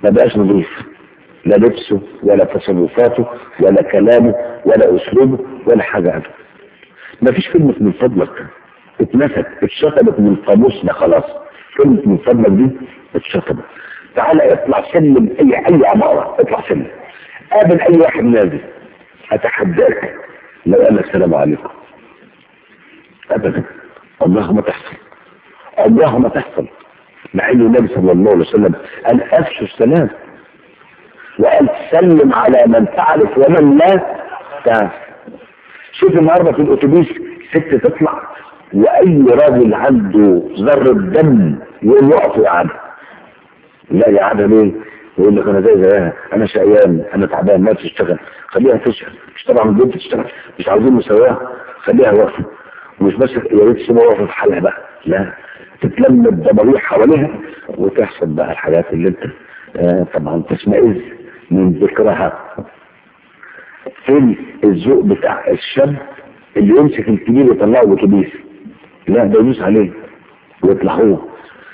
ما بقاش نظيف لا لبسه ولا تصرفاته ولا كلامه ولا اسلوبه ولا حاجه ابدا ما فيش كلمه من فضلك اتنست اتشطبت من قاموسنا خلاص كلمه من فضلك دي اتشطبت تعالى اطلع سلم اي اي عماره اطلع سلم قابل اي واحد نازل اتحداك لو قال السلام عليكم ابدا والله ما تحصل والله ما تحصل مع ان النبي صلى الله عليه وسلم قال افشوا السلام وقال سلم على من تعرف ومن لا تعرف شوف النهارده في الاتوبيس ست تطلع واي راجل عنده ذره دم يقول يقف يا عم لا يا عم ليه؟ يقول لك انا زي زيها انا شقيان انا تعبان ما تشتغل خليها تشتغل مش طبعا البنت تشتغل مش عاوزين نسويها خليها واقفه ومش بس يا ريت تسيبها واقفه في حالها بقى لا تتلم الضبابيع حواليها وتحصل بقى الحاجات اللي انت آه طبعا تشمئز من ذكرها فين الذوق بتاع الشاب اللي يمسك الكبير يطلعه بكبيس لا ده يدوس عليه ويطلعوه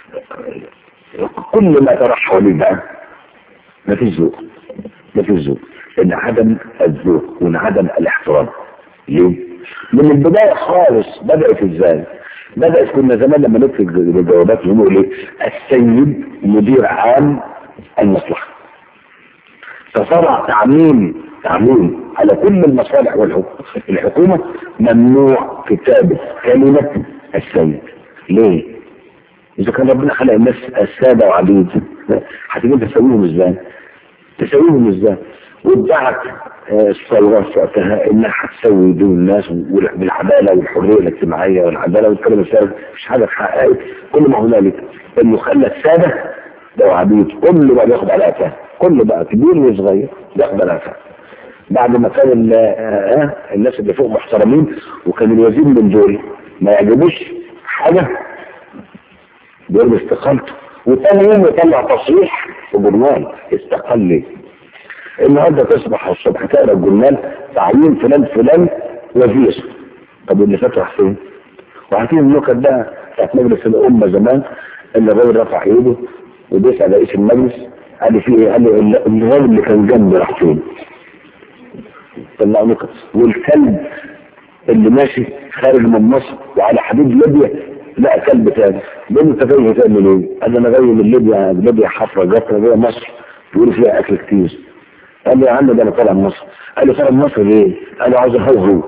كل ما ترى حواليه بقى ما فيش ذوق ما فيش ذوق انعدم الذوق وانعدم الاحترام ليه؟ من البدايه خالص بدات ازاي؟ بدات كنا زمان لما نكتب الجوابات يقولوا ايه؟ السيد مدير عام المصلحه فصار تعميم تعميم على كل المصالح والحكومة ممنوع كتابة كلمة السيد ليه؟ إذا كان ربنا خلق الناس السادة وعبيد هتيجي تسويهم ازاي؟ تسويهم ازاي؟ وادعت الثورات في وقتها انها هتسوي دول الناس بالعداله والحريه الاجتماعيه والعداله والكلام الثالث مش حاجه اتحققت كل ما هنالك انه خلى الساده ده عبيد كل بقى بياخد على قفاه كل بقى كبير وصغير بياخد على قفاه بعد ما كان آه الناس اللي فوق محترمين وكان الوزير من دول ما يعجبوش حاجه بيقول استقالته وتاني يوم يطلع تصريح في جورنال استقال ليه النهارده تصبح الصبح تقرا الجورنال تعيين فلان فلان وزير طب اللي فات راح فين؟ وعارفين النكت بقى بتاعت مجلس الامه زمان اللي الراجل رفع ايده وبيسال رئيس المجلس قال لي في ايه؟ قال لي الراجل اللي كان جنبي راح فين؟ طلعوا نكت والكلب اللي ماشي خارج من مصر وعلى حدود ليبيا لقى كلب تاني بيقول انت جاي تعمل ايه؟ قال انا جاي من ليبيا ليبيا حفره جفره جايه مصر تقول فيها اكل كتير قال لي يا عم ده انا طالع من مصر قال لي طالع من مصر ليه؟ قال لي عاوز اهوهو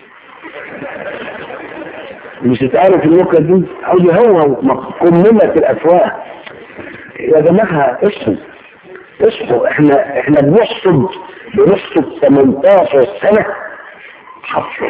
مش هتعرف النكت دي عاوز يهوهو كملة الافواه يا جماعه اصحوا اصحوا احنا احنا بنحصد بنحصد 18 سنه حفره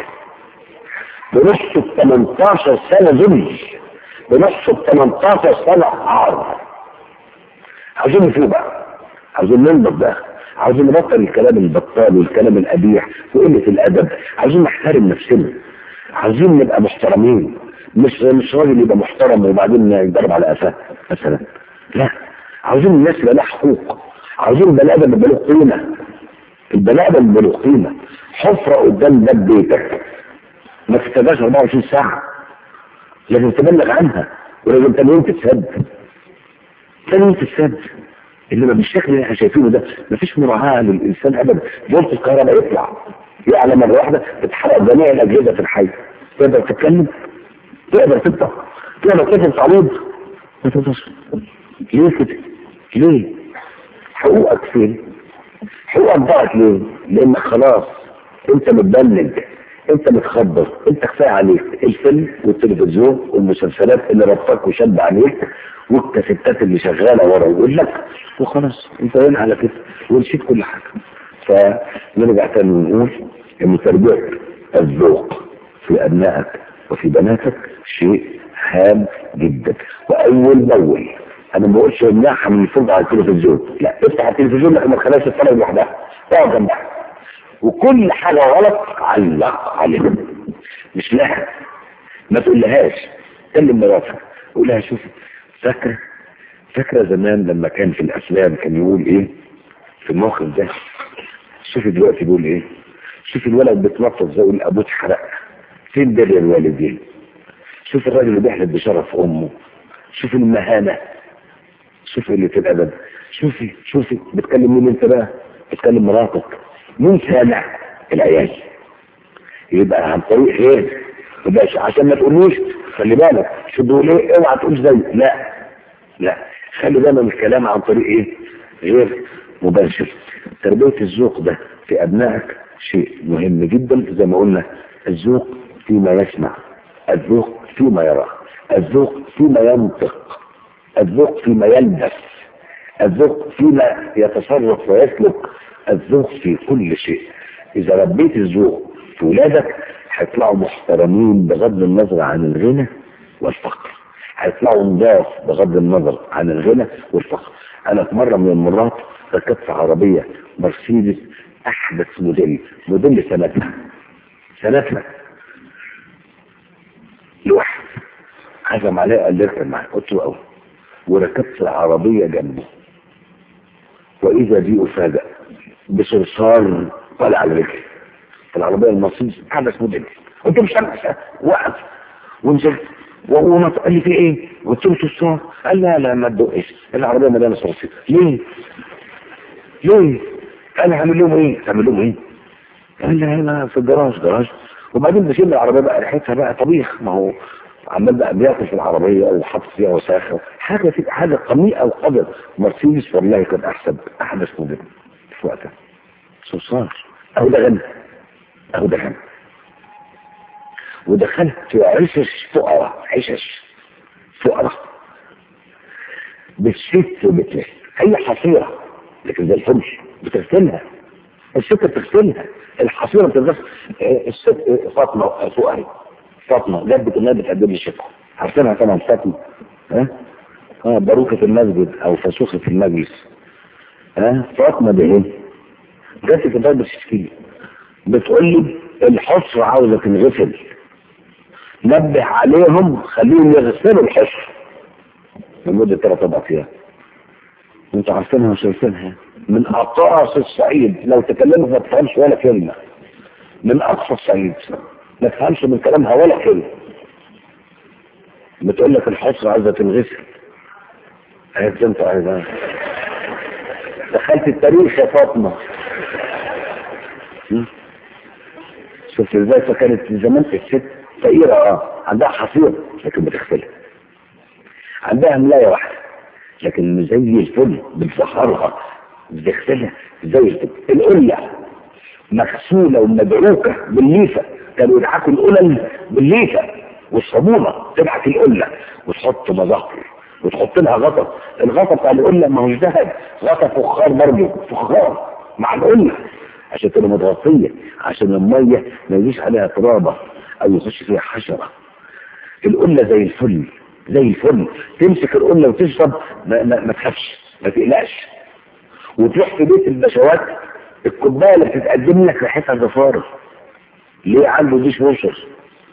بنحصد 18 سنه ذل بنحصد 18 سنه عار عاوزين نفوق بقى عاوزين ننضف بقى عاوزين نبطل الكلام البطال والكلام القبيح وقلة الأدب عاوزين نحترم نفسنا عاوزين نبقى محترمين مش مش راجل يبقى محترم وبعدين يضرب على قفاه مثلا لا عاوزين الناس يبقى لها حقوق عاوزين البني ادم يبقى له قيمه البني ادم يبقى له قيمه حفره قدام باب بيتك ما تستناش 24 ساعه لازم تبلغ عنها ولازم تاني يوم تتسد تاني يوم تتسد انما بالشكل اللي احنا شايفينه ده مفيش مراعاه للانسان ابدا فولت الكهرباء يطلع يعلى مره واحده تتحرق جميع الاجهزه في الحي تقدر تتكلم تقدر تفتح تقدر تفهم تعويض ما تقدرش ليه كده؟ ليه؟ حقوقك فين؟ حقوقك ضاعت ليه؟ لانك خلاص انت متبلج انت متخبر انت كفايه عليك الفيلم والتلفزيون والمسلسلات اللي ربطك وشد عليك والكاسيتات اللي شغاله ورا يقول لك وخلاص انت هنا على كده ونسيت كل حاجه فنرجع تاني ونقول ان تربيه الذوق في ابنائك وفي بناتك شيء هام جدا واول باول انا ما بقولش امنعها من الفرجه على التلفزيون لا افتح التلفزيون لكن ما تخليهاش تتفرج لوحدها اقعد جنبها وكل حاجه غلط علق عليها مش لها ما تقولهاش كلم مراتك قول لها شوفي فاكره فاكره زمان لما كان في الافلام كان يقول ايه في الموقف ده شوفي دلوقتي بيقول ايه شوفي الولد بيتنطط زي يقول ابوه اتحرق فين بر الوالدين شوف الراجل اللي بيحلف بشرف امه شوف المهانه شوف قله الادب شوفي شوفي بتكلم مين انت بقى بتكلم مراتك مين سامع العيال يبقى عن طريق غير يبقى عشان ما تقولوش خلي بالك شو بيقول ايه اوعى تقول زي لا لا خلي دايما الكلام عن طريق ايه غير مباشر تربية الذوق ده في ابنائك شيء مهم جدا زي ما قلنا الذوق فيما يسمع الذوق فيما يرى الذوق فيما ينطق الذوق فيما يلبس الذوق فيما يتصرف ويسلك الذوق في كل شيء اذا ربيت الذوق في ولادك هيطلعوا محترمين بغض النظر عن الغنى والفقر هيطلعوا نضاف بغض النظر عن الغنى والفقر انا في مره من المرات ركبت عربيه مرسيدس احدث موديل موديل سنتها سنتها لوحد عزم عليه قال لي اركب معايا قلت له أوي وركبت العربيه جنبه واذا بي افاجئ بصرصار طالع على رجلي في العربيه المرسيدس احدث موديل قلت له مش عارف وقف ونزلت وهو قال لي في ايه؟ قلت له صرصار قال لا لا ما تدقش العربيه مليانه صراصير ليه؟ ليه؟ قال لي هعمل لهم ايه؟ هعمل لهم ايه؟ قال لي هنا في الجراج جراج وبعدين بشيل العربيه بقى ريحتها بقى طبيخ ما هو عمال بقى بياكل في العربيه وحاطط فيها وساخه حاجه في حاجه قميئه وقدر مرسيدس والله كان احسن احدث موديل في وقتها صرصار او ده غنى او ده غنى ودخلت عشش فقراء عشش فقراء بالست وبتلف هي حصيرة لكن زي الفل بتغسلها الست بتغسلها الحصيرة بتغسل الست فاطمة فقري فاطمة جدت انها بتقدم لي شكوى عارفينها طبعا فاطمة ها اه باروكة المسجد او فسوخة المجلس ها فاطمة دي ايه جت كده بتشتكي بتقول لي الحصر عاوزة تنغسل نبه عليهم خليهم يغسلوا الحصر لمدة ثلاث أربع أيام انتوا عارفينها وشايفينها من أقاصي الصعيد لو تكلمت ما تفهمش ولا كلمة من أقصى الصعيد ما تفهمش من كلامها ولا كلمة بتقول لك الحصر عايزة تنغسل قالت انت عايزة دخلت التاريخ يا فاطمة شفت ازاي فكانت زمان الست فقيرة اه عندها حصير لكن بتغسلها عندها ملاية واحدة لكن زي الفل بتزهرها بتغسلها زي الفل القلة مغسولة ومدعوكة بالليفة كانوا يدعكوا القلل بالليفة والصابونة تدعك القلة وتحط مظهر وتحط لها غطا الغطا بتاع القلة ما هوش ذهب غطا فخار برضه فخار مع القلة عشان تبقى متغطية عشان المية ما يجيش عليها ترابة او يخش فيها حشرة القلة زي الفل زي الفل تمسك القلة وتشرب ما, ما, ما تخافش ما تقلقش وتروح في بيت البشوات الكوبايه اللي بتتقدم لك ريحتها زفاره ليه عنده ديش وشر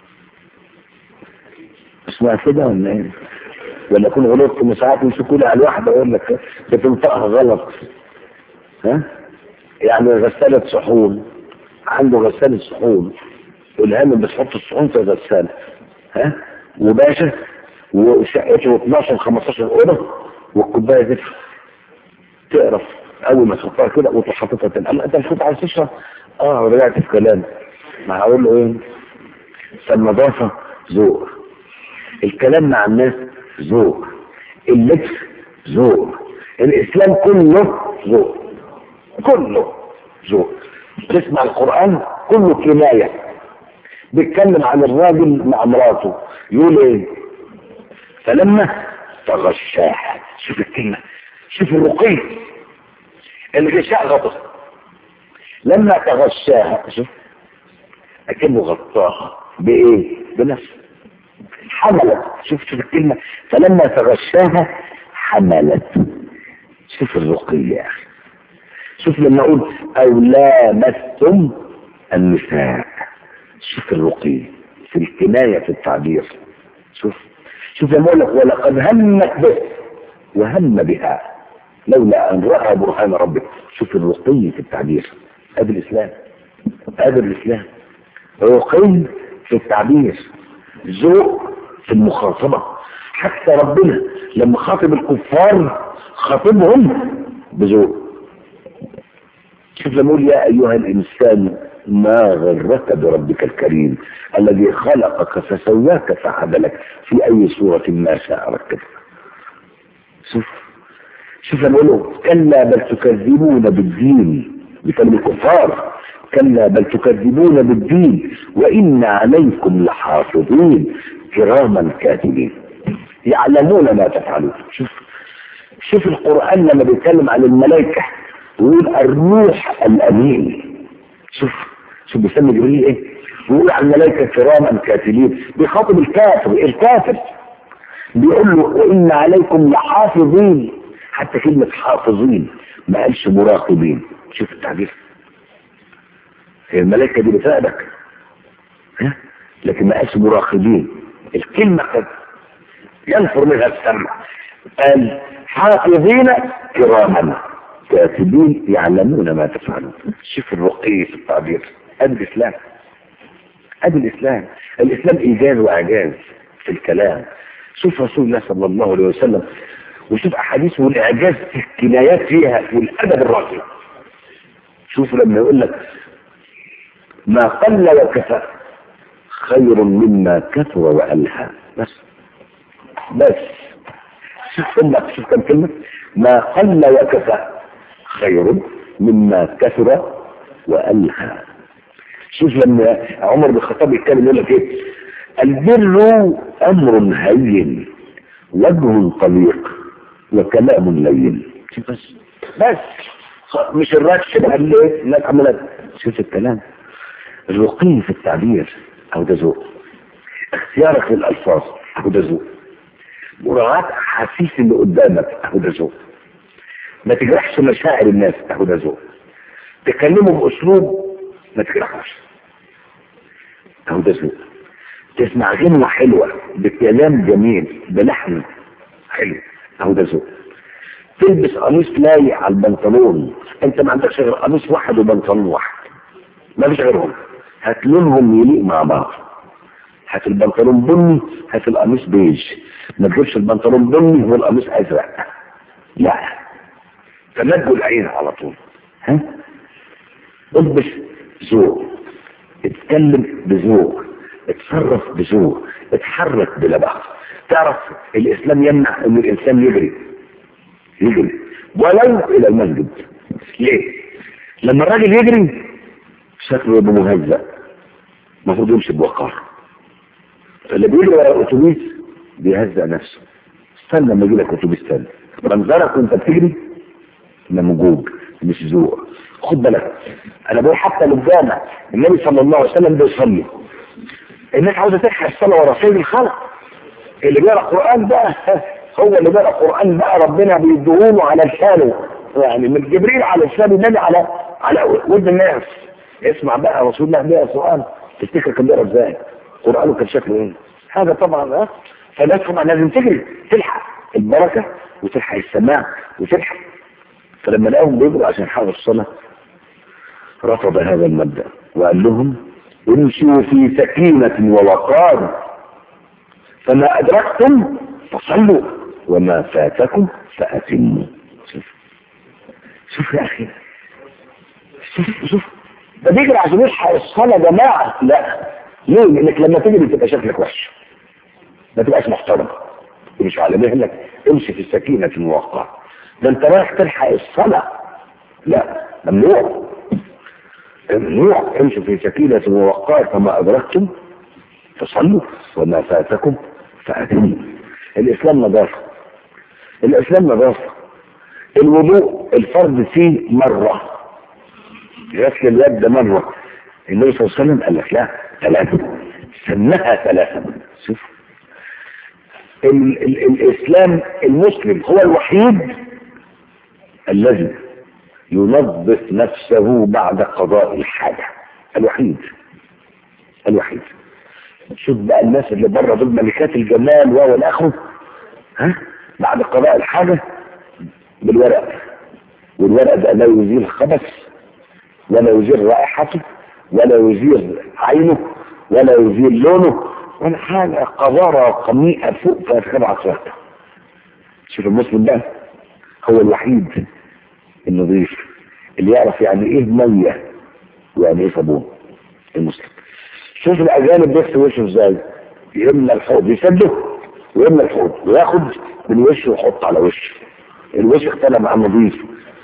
اسمها كده ولا ايه ولا اكون غلطت وساعات يمسكوا لي على الواحده اقول لك بتنطقها غلط ها يعني غسالة صحون عنده غسالة صحون والهام بتحط الصحون في الغسالة ها وباشا وشقته 12 15 اوضه والكوبايه دي تقرف اول ما تحطها كده وتروح حاططها تاني اما انت مش كنت عايز تشرب اه رجعت في كلام ما هقول له ايه فالنظافه ذوق الكلام مع الناس ذوق اللبس ذوق الاسلام كله ذوق كله ذوق تسمع القران كله كنايه بيتكلم عن الراجل مع مراته يقول ايه فلما تغشاها شوف الكلمه شوف الرقي الغشاء غطس لما تغشاها شوف اكنه غطاها بايه بنفسه حملت شوف شوف الكلمه فلما تغشاها حملت شوف الرقي يا اخي شوف لما اقول او لامستم النساء شوف الرقي في الكنايه في التعبير شوف شوف لما اقول لك ولقد همت به وهم بها لولا ان راى برهان ربك شوف الرقي في التعبير ادي الاسلام ادي الاسلام رقي في التعبير ذوق في المخاطبه حتى ربنا لما خاطب الكفار خاطبهم بذوق شوف لما يقول يا ايها الانسان ما غرك بربك الكريم الذي خلقك فسواك فعدلك في اي صورة ما شاء ركبك شوف شوف لما يقول له كلا بل تكذبون بالدين بكلمة الكفار كلا بل تكذبون بالدين وإن عليكم لحافظين كراما كاتبين يعلمون ما تفعلون شوف شوف القرآن لما بيتكلم عن الملائكة ويقول الروح الأمين شوف شوف بيسمي جبريل ايه بيقول عن الملائكة كراما كاتبين بيخاطب الكافر الكافر بيقول له وإن عليكم لحافظين حتى كلمة حافظين ما قالش مراقبين شوف التعبير هي الملائكة دي بتراقبك ها لكن ما قالش مراقبين الكلمة قد ينفر منها السمع قال حافظين كراما كاتبين يعلمون ما تفعلون شوف الرقي في التعبير ادي الاسلام ادي الاسلام الاسلام ايجاز واعجاز في الكلام شوف رسول الله صلى الله عليه وسلم وشوف احاديثه والاعجاز في الكنايات فيها والادب الراقي شوف لما يقول لك ما قل وكفى خير مما كثر والهى بس بس شوف كلمة شوف كم كلمة ما قل وكفى خير مما كثر والهى شوف لما عمر بن الخطاب يتكلم يقول لك ايه البر امر هين وجه طليق وكلام لين شوف بس بس مش الرش بقى اللي ايه الناس عملت شوف الكلام الرقي في التعبير او ده ذوق اختيارك للالفاظ او ده ذوق مراعاة احاسيس اللي قدامك اهو ده ذوق ما تجرحش مشاعر الناس اهو ده ذوق تكلمه باسلوب ما تجرحش اهو ده ذوق تسمع غنوة حلوة بكلام جميل بلحن حلو اهو ده ذوق تلبس قميص لايق على البنطلون انت ما عندكش غير قميص واحد وبنطلون واحد ما فيش غيرهم هات لونهم يليق مع بعض هات البنطلون بني هات القميص بيج ما تجيبش البنطلون بني والقميص ازرق لا تنجوا العين على طول ها البس ذوق اتكلم بذوق اتصرف بذوق اتحرك بلبخ تعرف الاسلام يمنع ان الانسان يجري يجري ولو الى المسجد ليه لما الراجل يجري شكله يبقى مهزأ المفروض يمشي بوقار اللي بيجري ورا اتوبيس بيهزأ نفسه استنى لما يجي لك اتوبيس تاني منظرك وانت بتجري نمجوج مش ذوق خد بالك انا بقول حتى للجامع النبي صلى الله عليه وسلم بيصلي الناس عاوزه تلحق الصلاه ورا سيد الخلق اللي بيقرا قران بقى هو اللي بيقرا قران بقى ربنا بيديهوله على لسانه يعني من جبريل على لسان النبي على على ود الناس اسمع بقى رسول الله بيقرا قران تفتكر كان بيقرا ازاي؟ قرانه كان شكله ايه؟ هذا طبعا ها فالناس طبعا لازم تجري تلحق البركه وتلحق السماع وتلحق فلما لقاهم بيجروا عشان يحققوا الصلاه رفض هذا المبدا وقال لهم امشوا في سكينه ووقار فما ادركتم فصلوا وما فاتكم فاتموا شوف شوف يا اخي شوف شوف ده بيجري عشان يلحق الصلاه يا جماعه لا ليه؟ لانك لما تجري تبقى شكلك وحش ما تبقاش محترم مش على مهلك امشي في سكينه ووقار ده انت رايح تلحق الصلاه لا ممنوع ممنوع امشي في سكينه ووقار فما ادركتم فصلوا وما فاتكم فاتموا الاسلام نظافه الاسلام نظافه الوضوء الفرض فيه مره غسل اليد مره النبي صلى الله عليه وسلم قال لك لا ثلاثه سماها ثلاثه شوف ال ال الاسلام المسلم هو الوحيد الذي ينظف نفسه بعد قضاء الحاجه الوحيد الوحيد شوف بقى الناس اللي بره دول ملكات الجمال و الاخره ها بعد قضاء الحاجه بالورق والورق ده لا يزيل خبث ولا يزيل رائحته ولا يزيل عينه ولا يزيل لونه ولا حاجه قذاره قميئه فوق ثلاث سبع صفات شوف المسلم ده هو الوحيد النظيف اللي يعرف يعني ايه ميه ويعني ايه صابون المسلم شوف الاجانب بيغسل وشه ازاي يملى الحوض يسده ويملى الحوض وياخد من وشه ويحط على وشه الوش اختلى مع النظيف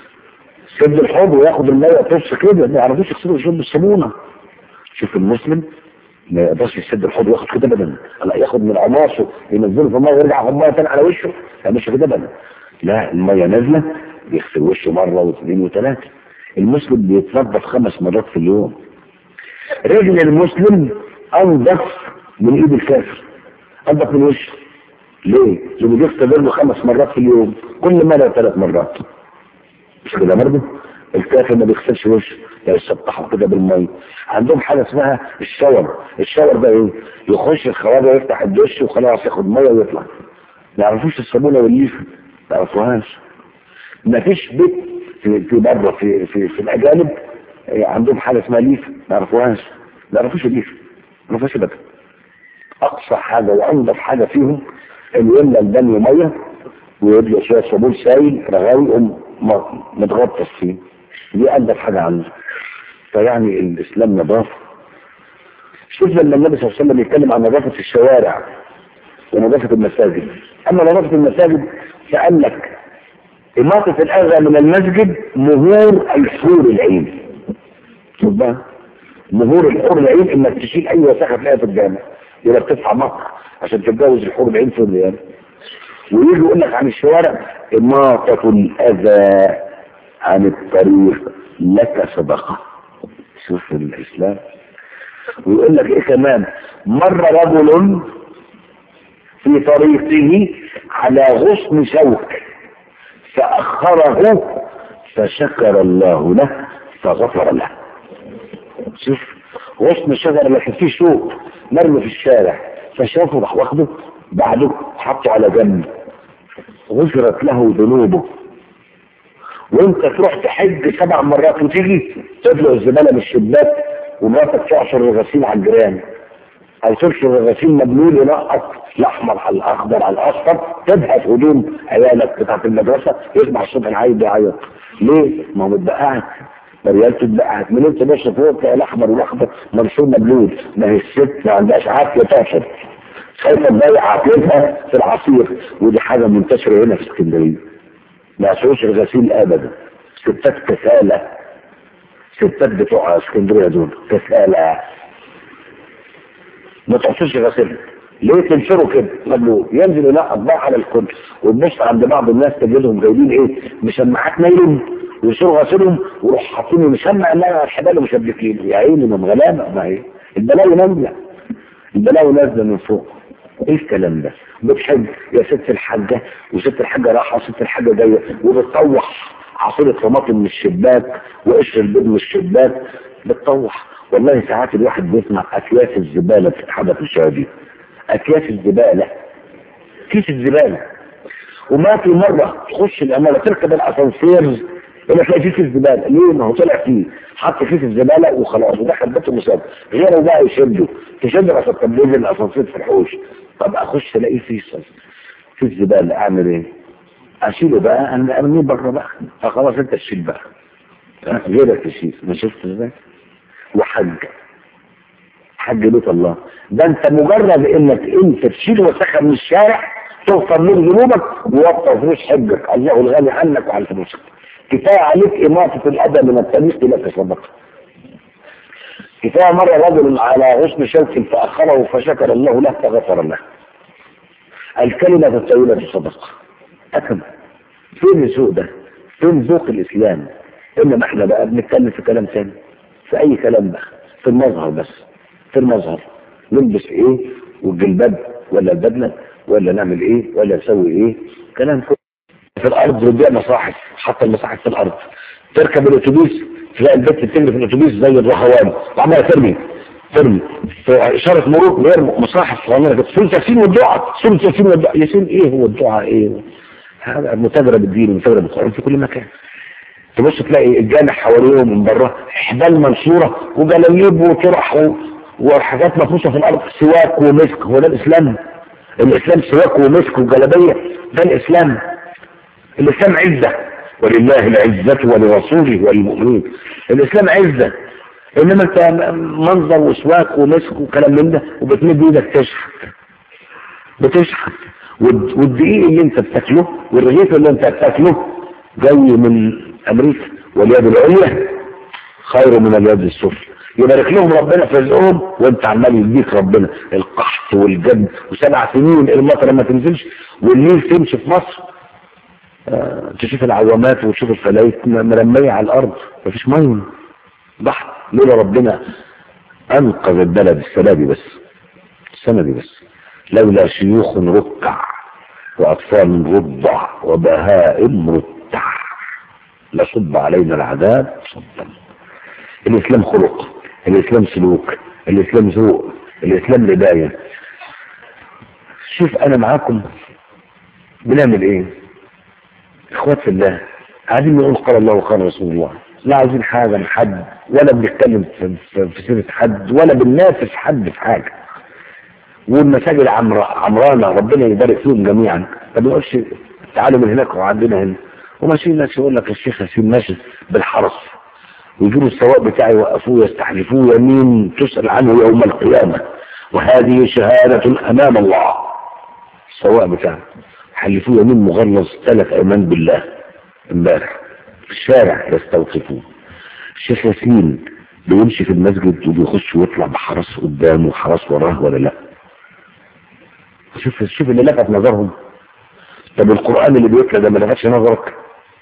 سد الحوض وياخد الميه طش كده ما يعرفوش يغسلوا وشهم بالصابونه شوف المسلم ما يقدرش يسد الحوض وياخد كده ابدا لا ياخد من عماصه ينزله في الميه ويرجع في الميه تاني على وشه ما يعملش كده ابدا لا الميه نازله بيغسل وشه مره واثنين وثلاثه المسلم بيتنظف خمس مرات في اليوم رجل المسلم انضف من ايد الكافر انضف من وشه ليه؟ لانه بيغسل رجله خمس مرات في اليوم كل مره ثلاث مرات مش كده برضه؟ الكافر ما بيغسلش وشه ده يسطحه كده بالميه عندهم حاجه اسمها الشاور الشاور ده ايه؟ يخش الخواجه يفتح الدش وخلاص ياخد ميه ويطلع ما يعرفوش الصابونه والليفه ما يعرفوهاش ما فيش بيت في في بره في في, في الاجانب عندهم حاجه اسمها ليفه ما يعرفوهاش ما يعرفوش الليفه ما يعرفوش ابدا اقصى حاجه وانضف حاجه فيهم انه يملى البانيو ميه ويبلع شويه صابون سايل رغاوي يقوم متغطس فيه دي انضف حاجه عنده فيعني الاسلام نظافه شوف لما النبي صلى الله عليه وسلم يتكلم عن نظافه الشوارع ونظافه المساجد اما نظافه المساجد فقال لك إماطة الأذى من المسجد مهور الحور العين شوف بقى مهور الحور العين إنك تشيل أي وساخة تلاقيها في الجامع يبقى بتدفع مهر عشان تتجوز الحور العين في الريال ويجي يقول لك عن الشوارع إماطة الأذى عن الطريق لك صدقة شوف الإسلام ويقول لك إيه كمان مر رجل في طريقه على غصن شوك فأخره فشكر الله له فغفر له شوف غصن الشجرة اللي كان فيه شوك مرمي في الشارع فشافه راح واخده بعده حطه على جنب غفرت له ذنوبه وانت تروح تحج سبع مرات وتيجي تطلق الزباله من الشباك ومراتك تعصر الغسيل على الجيران او ترشر الغسيل مبلول ينقط الاحمر على الاخضر على الاصفر تبهت هدوم عيالك بتاعت المدرسه يصبح الصبح العيل بيعيط ليه؟ ما هو متبقعت مريال تتبقعت من انت ماشي فوق تلاقي الاحمر والاخضر مرسوم مبلول ما هي الست ما عندهاش عافيه تعصر خايفه تضيع عافيتها في العصير ودي حاجه منتشره هنا في اسكندريه ما يسويش الغسيل ابدا ستات كسالة ستات بتوع اسكندرية دول كسالة ما تعطيش غسيل ليه تنشروا كده مبلول ينزل ينقط بقى على الكل وتبص عند بعض الناس تجدهم جايبين ايه مشمعات نايلون ويشيلوا غسيلهم ويروح حاطين مشمع لا على الحبال ومشبكين يا عيني من غلابه ما هي البلاوي نازله البلاوي نازله من فوق ايه الكلام ده بتحج يا ست الحاجة وست الحاجة راحة وست الحاجة جاية وبتطوح عصيرة طماطم من الشباك وقشر البيض من الشباك بتطوح والله ساعات الواحد بيسمع اكياس الزبالة بتتحدث في الشوارع اكياس الزبالة كيس الزبالة وما في مرة تخش العمارة تركب الاسانسير يقول لك لا في كيس زبالة ليه ما هو طلع فيه حط كيس الزبالة وخلاص ودخل بيته مسافر غيره بقى يشده تشد عشان تبليز الاسانسير في الحوش طب اخش الاقيه في في الزبالة اعمل ايه اشيله بقى انا ارميه بره بقى خلاص انت تشيل بقى غيرك تشيل ما شفت ازاي وحج حج بيت الله ده انت مجرد انك انت تشيل وسخه من الشارع تغفر من ذنوبك ووفر فلوس حجك الله الغني عنك وعن فلوسك كفايه عليك اماطه الاذى من الطريق الى صدقه كفايه مره رجل على غصن شوك فاخره فشكر الله له فغفر له الكلمه الطويله الصدقه أكمل فين الذوق ده فين ذوق الإسلام إنما إحنا بقى بنتكلم في كلام ثاني في أي كلام بقى في المظهر بس في المظهر نلبس إيه والجلباب ولا البدلة ولا نعمل إيه ولا نسوي إيه كلام كله في الأرض بنبيع مصاحف حتى المصاحف في الأرض تركب الأتوبيس تلاقي البنت بتجري في الأتوبيس زي الرهوان وعمالة ترمي ترمي في إشارة مرور بيرمي مصاحف وعمالة سورة ياسين والدعاء سورة ياسين والدعاء ياسين إيه هو الدعاء إيه هذا متاجرة بالدين ومتاجرة بالقرآن في كل مكان تبص تلاقي الجامع حواليهم من بره حبال منصورة وجلاليب وطرح وحاجات مفروشة في الأرض سواك ومسك هو ده الإسلام الإسلام سواك ومسك وجلابية ده الإسلام الإسلام عزة ولله العزة ولرسوله وللمؤمنين الإسلام عزة إنما أنت منظر وسواك ومسك وكلام من ده وبتمد إيدك تشحت بتشحت والدقيق اللي أنت بتاكله والرغيف اللي أنت بتاكله جاي من أمريكا واليد العليا خير من اليد السفلى يبارك لهم ربنا في رزقهم وانت عمال يديك ربنا القحط والجد وسبع سنين المطر ما تنزلش والنيل تمشي في مصر آه تشوف العوامات وتشوف الفلايت مرمية على الارض مفيش ميه بحر لولا ربنا انقذ البلد السنه دي بس السنه دي بس لولا شيوخ ركع واطفال رضع وبهائم رتع لصب علينا العذاب صبا الاسلام خلق الاسلام سلوك الاسلام ذوق الاسلام بداية شوف انا معاكم بنعمل ايه اخوات في الله عايزين نقول قال الله وقال رسول الله لا عايزين حاجة من حد ولا بنتكلم في, في, في سيرة حد ولا بننافس حد في حاجة والمساجد عمر عمرانة ربنا يبارك فيهم جميعا ما بنقولش تعالوا من هناك وعندنا هنا وماشيين ناس يقول لك الشيخ ياسين ماشي بالحرس ويجيبوا السواق بتاعي يوقفوه يستحلفوه يمين تسأل عنه يوم القيامة وهذه شهادة أمام الله السواق بتاعي حلفوه يمين مغلظ ثلاث أيمان بالله امبارح في الشارع يستوقفوه الشيخ ياسين بيمشي في المسجد وبيخش ويطلع بحرس قدامه وحرس وراه ولا لا شوف شوف اللي لفت نظرهم طب القرآن اللي بيتلى ده ما لفتش نظرك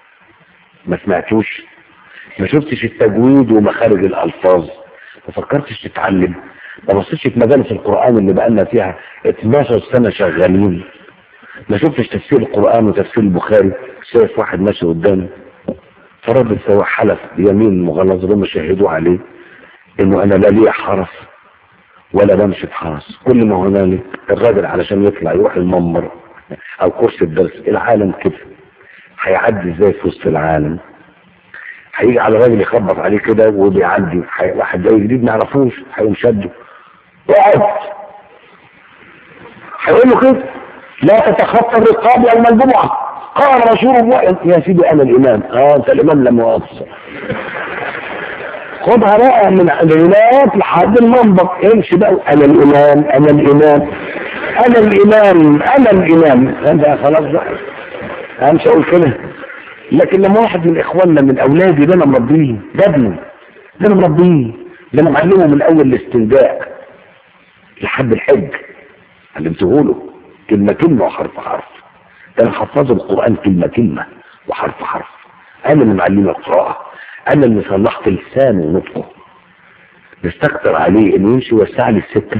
ما سمعتوش ما شفتش التجويد ومخارج الألفاظ ما فكرتش تتعلم ما بصيتش في مجالس القرآن اللي بقالنا فيها 12 سنة شغالين ما شفتش تفسير القرآن وتفسير البخاري شايف واحد ماشي قدامي فرد السواق حلف بيمين مغلظ لما شهدوا عليه انه انا لا لي حرس ولا بمشي بحرس كل ما هنالك الراجل علشان يطلع يروح المنبر او كرسي الدرس العالم كده هيعدي ازاي في وسط العالم هيجي على راجل يخبط عليه كده وبيعدي واحد جاي جديد ما يعرفوش هيقوم شده اقعد هيقول له كده لا تتخطى الرقاب يوم الجمعه قال رسول الله يا سيدي انا الامام اه انت الامام لم يقصر خدها بقى من هناك لحد المنبر امشي بقى انا الامام انا الامام انا الامام انا الامام انت خلاص بقى انا مش هقول كده لكن لما واحد من اخواننا من اولادي ده انا مربيه ده ابني ده انا مربيه ده انا معلمه من اول الاستنجاء لحد الحج علمته له كلمه كلمه وحرف حرف ده انا حفظه القران كلمه كلمه وحرف حرف انا اللي معلمه القراءه انا اللي صلحت لسانه ونطقه نستكتر عليه انه يمشي يوسع لي السكه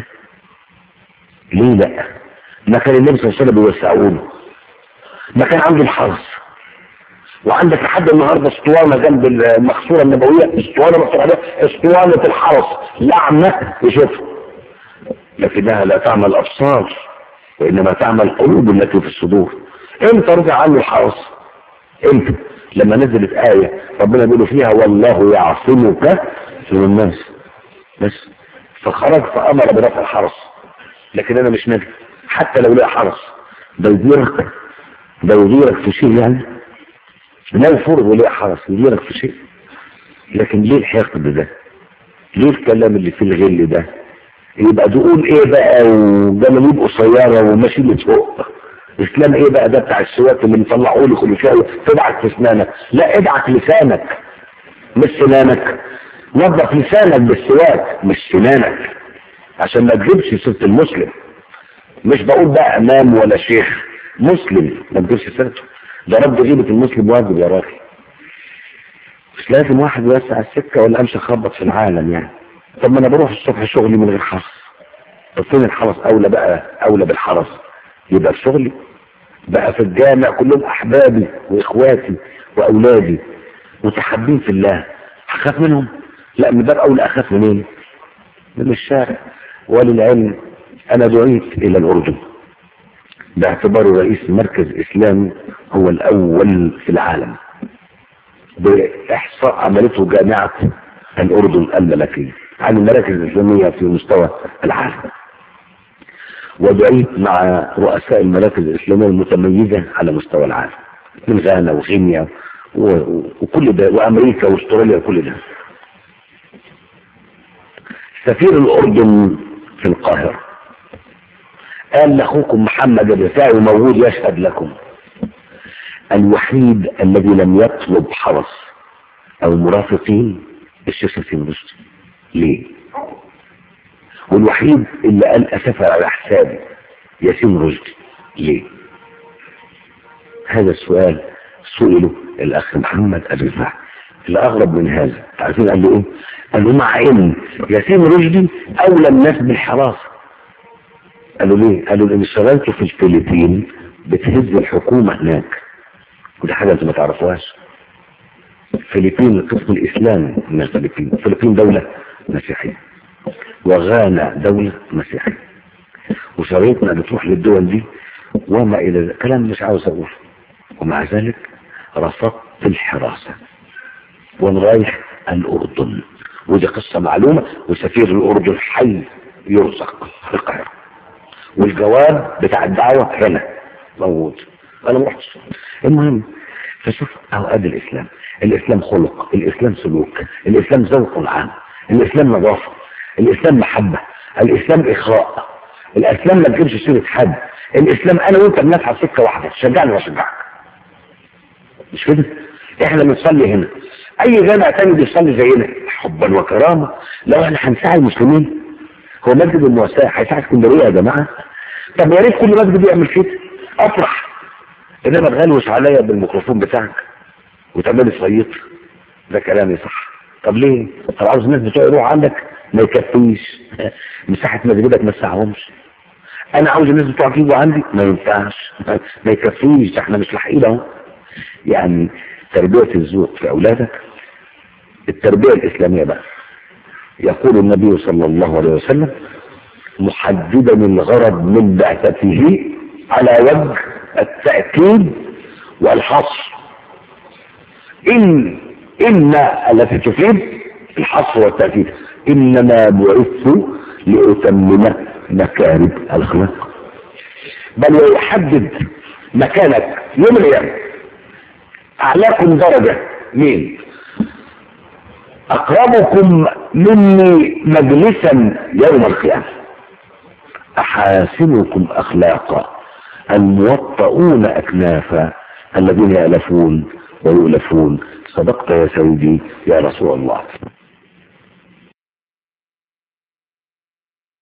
ليه لا ما كان النبي صلى الله عليه وسلم بيوسعه له ما كان عنده الحرص وعندك لحد النهارده اسطوانه جنب المقصوره النبويه اسطوانه مكتوب عليها اسطوانه الحرس لعنه يشوفها لكنها لا تعمل الابصار وانما تعمل القلوب التي في الصدور امتى رجع عنه الحرس امتى لما نزلت آية ربنا بيقول فيها والله يعصمك من الناس بس فخرج فأمر برفع الحرس لكن أنا مش نبي حتى لو لقى حرس ده يديرك ده يديرك في شيء يعني لا يفرض وليه حرس يديرك في شيء لكن ليه الحقد ده ليه الكلام اللي فيه الغل ده يبقى تقول ايه بقى وجماليب قصيره وماشي فوق اسلام ايه بقى ده بتاع السواك اللي مطلعوا لي كل شويه تدعك في اسنانك لا ادعك لسانك مش سنانك نظف لسانك بالسواك مش سنانك عشان ما تجيبش سيره المسلم مش بقول بقى امام ولا شيخ مسلم ما تجيبش سيرته ده رد غيبة المسلم واجب يا راجل مش لازم واحد يوسع السكة ولا امشي اخبط في العالم يعني طب ما انا بروح الصبح شغلي من غير حرس طب فين الحرس اولى بقى اولى بالحرس يبقى في شغلي بقى في الجامع كلهم احبابي واخواتي واولادي متحبين في الله هخاف منهم لا من باب اولى اخاف منين من الشارع وللعلم انا دعيت الى الاردن باعتباره رئيس مركز اسلامي هو الاول في العالم باحصاء عملته جامعة الاردن الملكية عن المراكز الاسلامية في مستوى العالم ودعيت مع رؤساء المراكز الاسلامية المتميزة على مستوى العالم من غانا وغينيا و- وكل ده وامريكا واستراليا وكل ده سفير الاردن في القاهره قال لاخوكم محمد الرفاعي موجود يشهد لكم الوحيد الذي لم يطلب حرس او مرافقين الشيخ ياسين رشدي ليه والوحيد اللي قال اسافر على حسابي ياسين رشدي ليه هذا السؤال سئله الاخ محمد الرفاعي الاغرب من هذا عارفين قال له ايه قال له مع ان ياسين رشدي اولى الناس بالحراسه قالوا ليه قالوا لان شغلته في الفلبين بتهز الحكومه هناك ودي حاجه انتوا ما تعرفوهاش الفلبين القسم الاسلامي من الفلبين الفلبين دوله مسيحيه وغانا دوله مسيحيه وشريطنا بتروح للدول دي وما الى ذلك كلام مش عاوز اقوله ومع ذلك رفضت الحراسه وانا رايح الاردن ودي قصه معلومه وسفير الاردن حي يرزق في القاهره والجواب بتاع الدعوه هنا موجود انا ما رحتش المهم فشوف اهو ادي الاسلام الاسلام خلق الاسلام سلوك الاسلام ذوق عام الاسلام نظافه الاسلام محبه الاسلام اخاء الاسلام ما تجيبش سيره حد الاسلام انا وانت بنسعى في سكه واحده تشجعني واشجعك مش كده احنا بنصلي هنا اي جامع تاني بيصلي زينا حبا وكرامه لو احنا هنساعد المسلمين هو مسجد المواساة هيساعد اسكندريه يا جماعه طب يا ريت كل مسجد يعمل كده افرح انما تغلوش عليا بالميكروفون بتاعك وتعملي صيط ده كلامي صح طب ليه؟ طب عاوز الناس بتوع يروح عندك ما يكفيش مساحه مسجدك ما تسعهمش انا عاوز الناس بتوع يجوا عندي ما ينفعش ما يكفيش ده احنا مش لاحقين اهو يعني تربيه الذوق في اولادك التربيه الاسلاميه بقى يقول النبي صلى الله عليه وسلم محددا الغرض من بعثته على وجه التأكيد والحصر إن إن التي تفيد الحصر والتأكيد إنما بعثت لأتمم مكارم الأخلاق بل ويحدد مكانك يوم القيامة أعلاكم درجة مين؟ أقربكم مني مجلسا يوم القيامة أحاسنكم أخلاقا الموطؤون أكنافا الذين يألفون ويؤلفون صدقت يا سيدي يا رسول الله